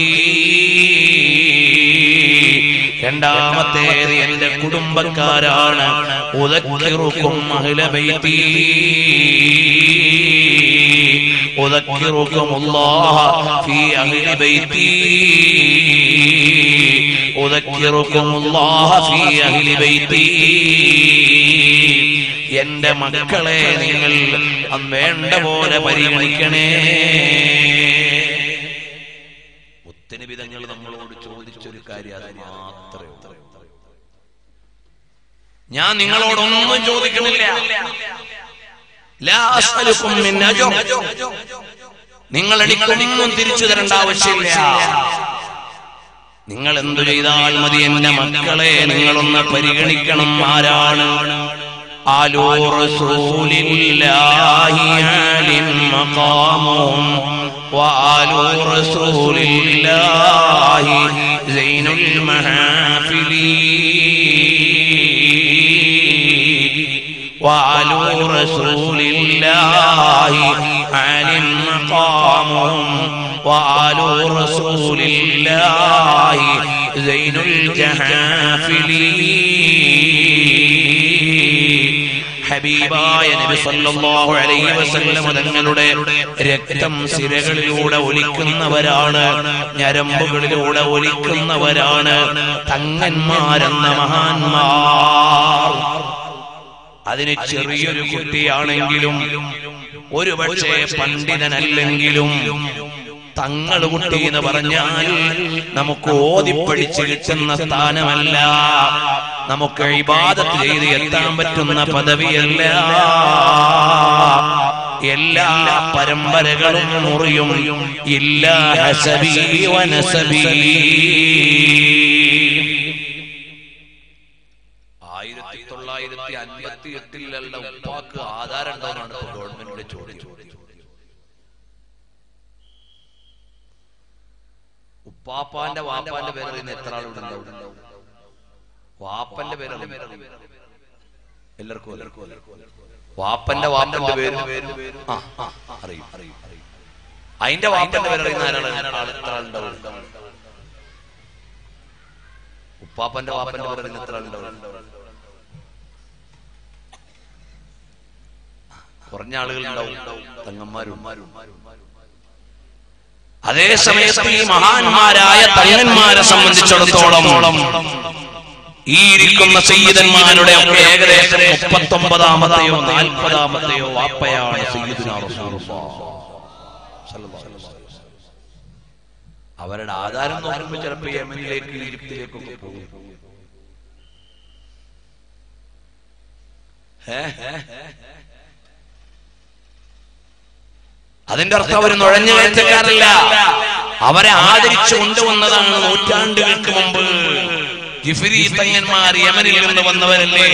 രണ്ടാമത്തേത് എന്റെ കുടുംബക്കാരാണ് ഉദക്കിറുക്കും അഹ്ല ബൈത്തി ഉദക്കിറുക്കും അല്ലാഹ ഫീ അഹ്ലി ബൈത്തി ഉദക്കിറുക്കും അല്ലാഹ ഫീ അഹ്ലി ബൈത്തി എന്റെ മക്കളെ നിങ്ങൾ വേണ്ട പോലെ പരിഗണിക്കണേ ഒത്തിരി വിധങ്ങൾ നമ്മളോട് ചോദിച്ചൊരു കാര്യം അത് മാത്രമേ ഉള്ളൂ. ഞാൻ നിങ്ങളോടൊന്നും ചോദിക്കുന്നില്ല ലാ അസ്അലുക്കും മിൻ അജ്ർ. നിങ്ങൾ എനിക്കൊന്നും തിരിച്ചു തരേണ്ട ആവശ്യമില്ല നിങ്ങൾ എന്തു ചെയ്താൽ മതി എന്റെ മക്കളെ നിങ്ങളൊന്ന് പരിഗണിക്കണം ആരാണ് ആലോ റസൂലില്ലാഹി ആലിം മഖാമുഹും وآل رسول الله زين المحافل وآل رسول الله عالم مقامهم وآل رسول الله زين الجحافل ഹബീബായ നബി സല്ലല്ലാഹു അലൈഹി വസല്ലം തങ്ങളുടെ രക്തം സിരകളിലൂടെ ഒലിക്കുന്നവരാണ് ഞരമ്പുകളിലൂടെ ഒലിക്കുന്നവരാണ് തങ്ങന്മാരെന്ന മഹാന്മാർ അതിന് ചെറിയൊരു കുട്ടിയാണെങ്കിലും ഒരുപക്ഷെ പണ്ഡിതനല്ലെങ്കിലും തങ്ങൾ കുട്ടി എന്ന് പറഞ്ഞാൽ നമുക്ക് ഓതിപ്പടിച്ച് കിട്ടുന്ന സ്ഥാനമല്ല നമുക്ക് ഇബാദത്ത് ചെയ്ത് എത്താൻ പറ്റുന്ന പദവിയല്ല എല്ലാ പരമ്പരകളും മുറിയും ഇല്ല ഹസബി വനസബി ആയിരത്തി തൊള്ളായിരത്തി അൻപത്തി എട്ടിലുള്ള ഉപ്പാക്ക് ആധാരം ഉണ്ടോന്നാണ് ഇപ്പൊ ഗവൺമെന്റിന്റെ ചോദ്യം ഉപ്പാപ്പാന്റെ വാപ്പാന്റെ പേരറിയുന്ന എത്ര ആളുടെ ഉണ്ടാവും വാപ്പന്റെ പേരറിയും എല്ലാവർക്കും എല്ലാവർക്കും വാപ്പന്റെ വാപ്പന്റെ പേര് ആ ആ, അറിയും അറിയും അതിന്റെ വാപ്പന്റെ പേരറിയുന്ന ആരാണ് ആൾ എത്ര ആളുണ്ടാവും ഉപ്പാപ്പന്റെ വാപ്പന്റെ പേരറിയുന്ന എത്ര ആളുണ്ടാവും കുറഞ്ഞ ആളുകൾ ഉണ്ടാവും തങ്ങന്മാരും അതേ സമയത്ത് ഈ മഹാന്മാരായ തങ്ങന്മാരെ സംബന്ധിച്ചിടത്തോളം ഈ ഇരിക്കുന്ന സയ്യിദന്മാരുടെ ഒക്കെ ഏകദേശം മുപ്പത്തൊമ്പതാമത്തെയോ നാൽപ്പതാമത്തെയോ വാപ്പയാണ് സയ്യിദുനാ റസൂലുള്ളാഹ് സല്ലല്ലാഹു അലൈഹി വസല്ലം. അവരുടെ ആധാരം നോക്കുമ്പോൾ ചിലപ്പോൾ യമനിലേക്ക് ഈജിപ്തിലേക്കൊക്കെ പോകും ഹേ? അതിന്റെ അർത്ഥം അവർ നുഴഞ്ഞു കയറ്റക്കാരല്ല അവരെ ആദരിച്ചു കൊണ്ടുവന്നതാണ് നൂറ്റാണ്ടുകൾക്ക് മുമ്പ് ജിഫിരി തങ്ങന്മാർ യമനിൽ നിന്ന് വന്നവരല്ലേ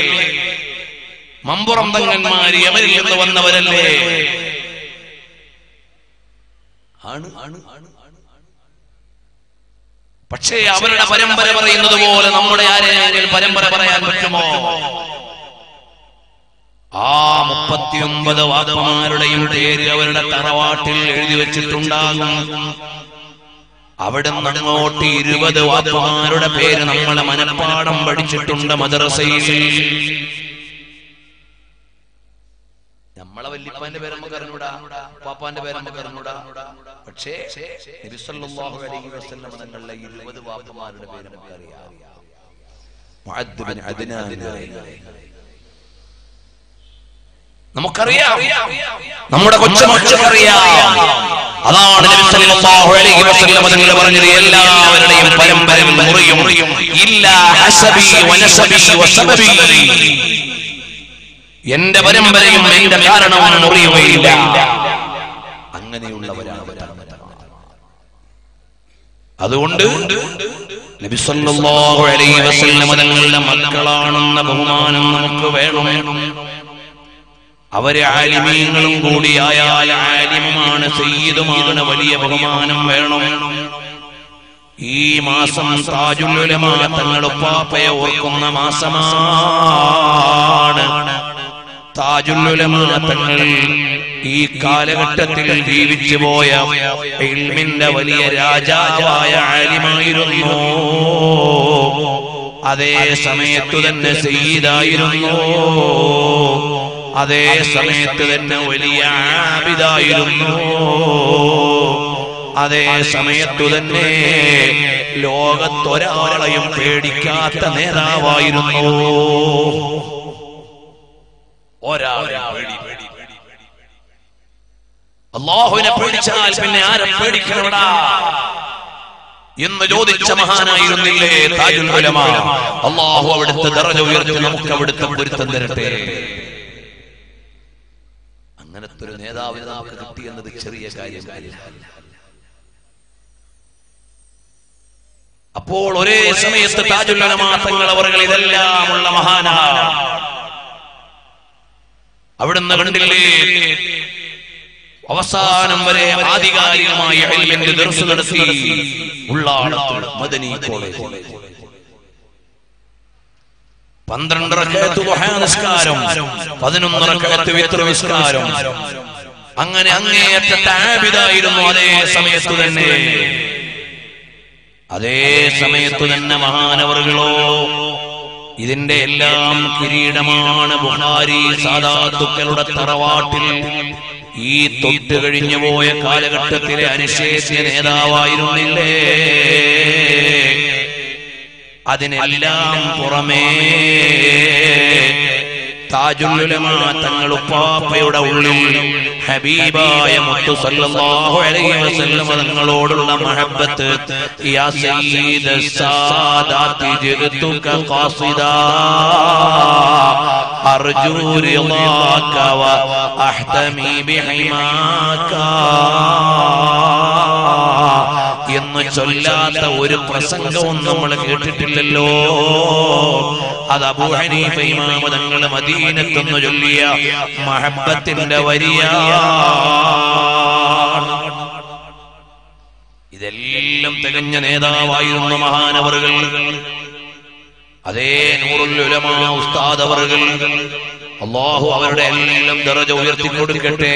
മമ്പുറം തങ്ങന്മാർ യമനിൽ നിന്ന് വന്നവരല്ലേ പക്ഷേ അവരുടെ പരമ്പര പറയുന്നത് പോലെ നമ്മുടെ ആരെങ്കിലും പരമ്പര പറയാൻ പറ്റുമോ ആ മുപ്പത്തിയൊമ്പത് വാപ്പമാരുടെയും പേര് അവരുടെ തറവാട്ടിൽ എഴുതി വെച്ചിട്ടുണ്ടാകും അവിടെ അങ്ങോട്ട് ഇരുപത് വാപ്പമാരുടെ പേര് നമ്മളെ മനപ്പാടം പഠിച്ചിട്ടുണ്ട് മദ്രസയിൽ നമ്മളെ വല്യപ്പാന്റെ പേര് നമുക്ക് അറിഞ്ഞൂടാ പാപ്പാന്റെ പേര് നമുക്ക് അറിഞ്ഞൂടാ പക്ഷേ നബി സല്ലല്ലാഹു അലൈഹി വസല്ലം തങ്ങളുടെ ഇരുപത് വാപ്പമാരുടെ പേര് നമുക്കറിയാം മുഅദ്ദ് ബിൻ അദ്നാൻ എന്ന് പറയുന്നത്. നമുക്കറിയാം നമ്മുടെ കൊച്ചുമക്കൾക്കറിയാം അതാണ് നബി സല്ലല്ലാഹു അലൈഹി വസല്ലം തങ്ങൾ പറഞ്ഞത് എല്ലാവരുടെയും പരമ്പരയും മുറിയും ഇല്ല ഹസബി വനസബി വസബബി എന്റെ പരമ്പരയും എന്റെ കാരണവും മുറിയുകയില്ല അങ്ങനെയുള്ളവരാണ് അതുകൊണ്ട് നബി സല്ലല്ലാഹു അലൈഹി വസല്ലം തങ്ങളുടെ മക്കളാണെന്ന ബഹുമാനം നമുക്ക് വേണം അവര് ആലിമീങ്ങളും കൂടിയായാൽ ആലിമുമാണ് സയ്യിദുമാണ് വലിയ ബഹുമാനം വേണം ഈ മാസം താജുലുലമാ തങ്ങളുപ്പാപ്പയെ ഓർക്കുന്ന മാസമാണ് താജുലുലമാ തങ്ങൾ ഈ കാലഘട്ടത്തിൽ ജീവിച്ചു പോയ ഇൽമിന്റെ വലിയ രാജാവായ ആലിമായിരുന്നു അതേ സമയത്തു തന്നെ സയ്യിദായിരുന്നു അതേ സമയത്ത് തന്നെ വലിയ ആബിദായിരുന്നു അതേ സമയത്തു തന്നെ ലോകത്തൊരാളെയും പേടിക്കാത്ത നേതാവായിരുന്നു ഒരാളെ പേടി അള്ളാഹുവിനെ പേടിച്ചാൽ പിന്നെ ആരെ പേടിക്കണവിടാ എന്ന് ചോദിച്ച മഹാനായിരുന്നില്ലേ താജുൽ ഉലമ അള്ളാഹു അവിടുത്തെ ദറജ ഉയർത്തി നമുക്ക് അവിടുത്തെ പൊരുത്തം തരട്ടെ അങ്ങനത്തെ ഒരു നേതാവിനെ നമുക്ക് കിട്ടിയെന്നത് ചെറിയ കാര്യമല്ല അപ്പോൾ ഒരേ സമയത്ത് താജുൽ ഉലമ തങ്ങൾ അവർ ഇതെല്ലാമുള്ള മഹാനാണ് അവിടുന്ന് കണ്ടില്ലേ അവസാനം വരെ ആധികാരികമായി ഇൽമിന്റെ ദർസ് നടത്തി ഉള്ളാളത്ത് മദനി കോളേജ് പന്ത്രണ്ട് റക്കഅത്ത് ദുഹാ നിസ്കാരം പതിനൊന്ന് റക്കഅത്ത് വിത്ർ നിസ്കാരം അങ്ങനെ അങ്ങേയറ്റത്തെ ആബിദായിരുന്നു അതേ സമയത്ത് തന്നെ അതേ സമയത്ത് തന്നെ മഹാനവറുകളോ ഇതിന്റെ എല്ലാം കിരീടമാണ് ബുഹാരി സാദാത്തുക്കളുടെ തറവാട്ടിൽ ഈ തൊട്ട് കഴിഞ്ഞു പോയ കാലഘട്ടത്തിലെ അനിഷേധ്യ നേതാവായിരുന്നില്ലേ അതിനെല്ലാം പുറമേ താജുലുലമാ തങ്ങൾ ഉപ്പാപ്പയുടെ ഉള്ളിൽ ഹബീബായ മുത്തു സല്ലല്ലാഹു അലൈഹി വസല്ലം തങ്ങളോടുള്ള മഹബ്ബത്ത് യാ സയ്യിദ സാദാതി ജിതുക ഖാസിദാ അർജു റിളാക വ അഹ്തമി ബിഹിമാക എന്ന് ചൊല്ലാത്ത ഒരു പ്രസംഗവും നമ്മൾ കേട്ടിട്ടില്ലല്ലോ അത് അബൂ ഹനീഫ ഇമാമ തങ്ങൾ മദീനത്തൊന്ന് ചൊല്ലിയ മഹബത്തിന്റെ വരിയ ഇതെല്ലാം തികഞ്ഞ നേതാവായിരുന്നു മഹാനവറുകൾ അതേ നൂറുൽ ഉലമാ ഉസ്താദ് അവറുകൾ അള്ളാഹു അവരുടെ എല്ലാം ദറജ ഉയർത്തി കൊടുക്കട്ടെ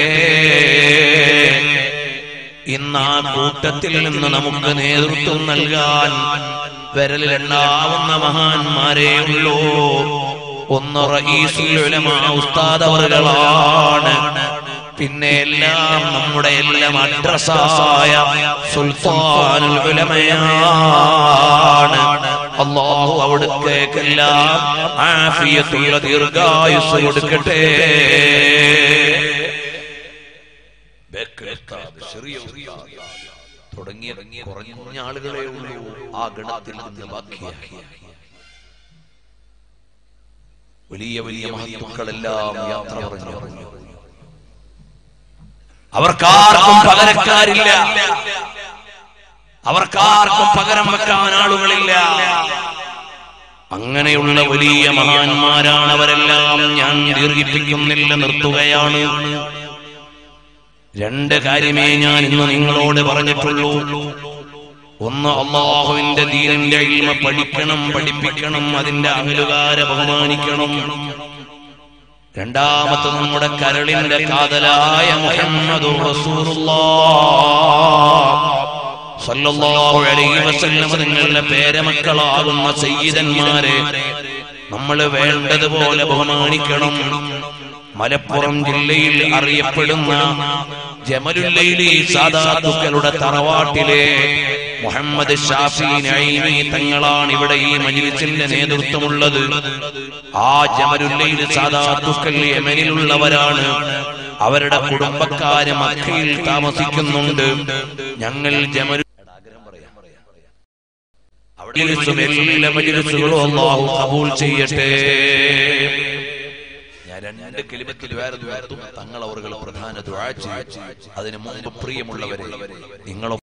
ഇന്ന് ആ കൂട്ടത്തിൽ നിന്ന് നമുക്ക് നേതൃത്വം നൽകാൻ വിരലിലെണ്ണാവുന്ന മഹാന്മാരേ ഉള്ളൂ ഒന്ന് റഈസുൽ ഉലമാ ഉസ്താദ് അവറുകളാണ് പിന്നെ എല്ലാം നമ്മുടെ എല്ലാം അഡ്രസ്സായ സുൽത്താനുൽ ഉലമയാണ് അള്ളാഹു അവിടുത്തേക്കെല്ലാം ആഫിയത്തുള്ള ദീർഘായുസ് കൊടുക്കട്ടെ ബേക്കൽ ഉസ്താദ്, ചെറിയ ഉസ്താദ് തുടങ്ങിയ കുറഞ്ഞ ആളുകളെ ഉള്ളൂ ആ ഗണത്തിൽ നിന്ന് ബാക്കിയാക്കി വലിയ വലിയ മഹത്തുക്കളെല്ലാം യാത്ര പറഞ്ഞു അവർക്കാർക്കും പകരക്കാരില്ല അവർക്കാർക്കും പകരം വെക്കാൻ ആളുകളില്ല അങ്ങനെയുള്ള വലിയ മഹാന്മാരാണ് അവരെല്ലാം ഞാൻ ദീർഘിപ്പിക്കുന്നില്ല നിർത്തുകയാണ് രണ്ട് കാര്യമേ ഞാൻ ഇന്ന് നിങ്ങളോട് പറഞ്ഞിട്ടുള്ളൂ ഒന്ന് അള്ളാഹുവിന്റെ ദീനിന്റെ ഇൽമ പഠിക്കണം പഠിപ്പിക്കണം അതിന്റെ അഹലുകാരെ ബഹുമാനിക്കണം രണ്ടാമത്തെ നമ്മുടെ കരളിന്റെ കാതലായ മുഹമ്മദ് സല്ലല്ലാഹു അലൈഹി വസല്ലം നിങ്ങളുടെ പേരമക്കളാകുന്ന സയ്യിദന്മാരെ നമ്മൾ വേണ്ടതുപോലെ ബഹുമാനിക്കണം മലപ്പുറം ജില്ലയിൽ അറിയപ്പെടുന്ന ജമലുല്ലയിലെ സാധാതുക്കളുടെ തറവാട്ടിലെ മുഹമ്മദ് ഷാഫി നഈമി തങ്ങളാണ് ഇവിടെ ഈ മജ്ലിസിന്റെ നേതൃത്വമുള്ളത് ആ ജമലുല്ലയിൽ സാധാതുക്കൾ യമനിലുള്ളവരാണ് അവരുടെ കുടുംബക്കാര് മക്കയിൽ താമസിക്കുന്നുണ്ട് ഞങ്ങൾ ജമലു മജ്ലിസും എല്ലാ മജ്ലിസുകളും അല്ലാഹു കബൂൽ ചെയ്യട്ടെ ഞാൻ രണ്ട് കിലിമത്തിൽ വേറെ തങ്ങൾ അവർ പ്രധാന ദുആ ചെയ്യും അതിന് മുമ്പ് പ്രിയമുള്ളവരെ നിങ്ങളും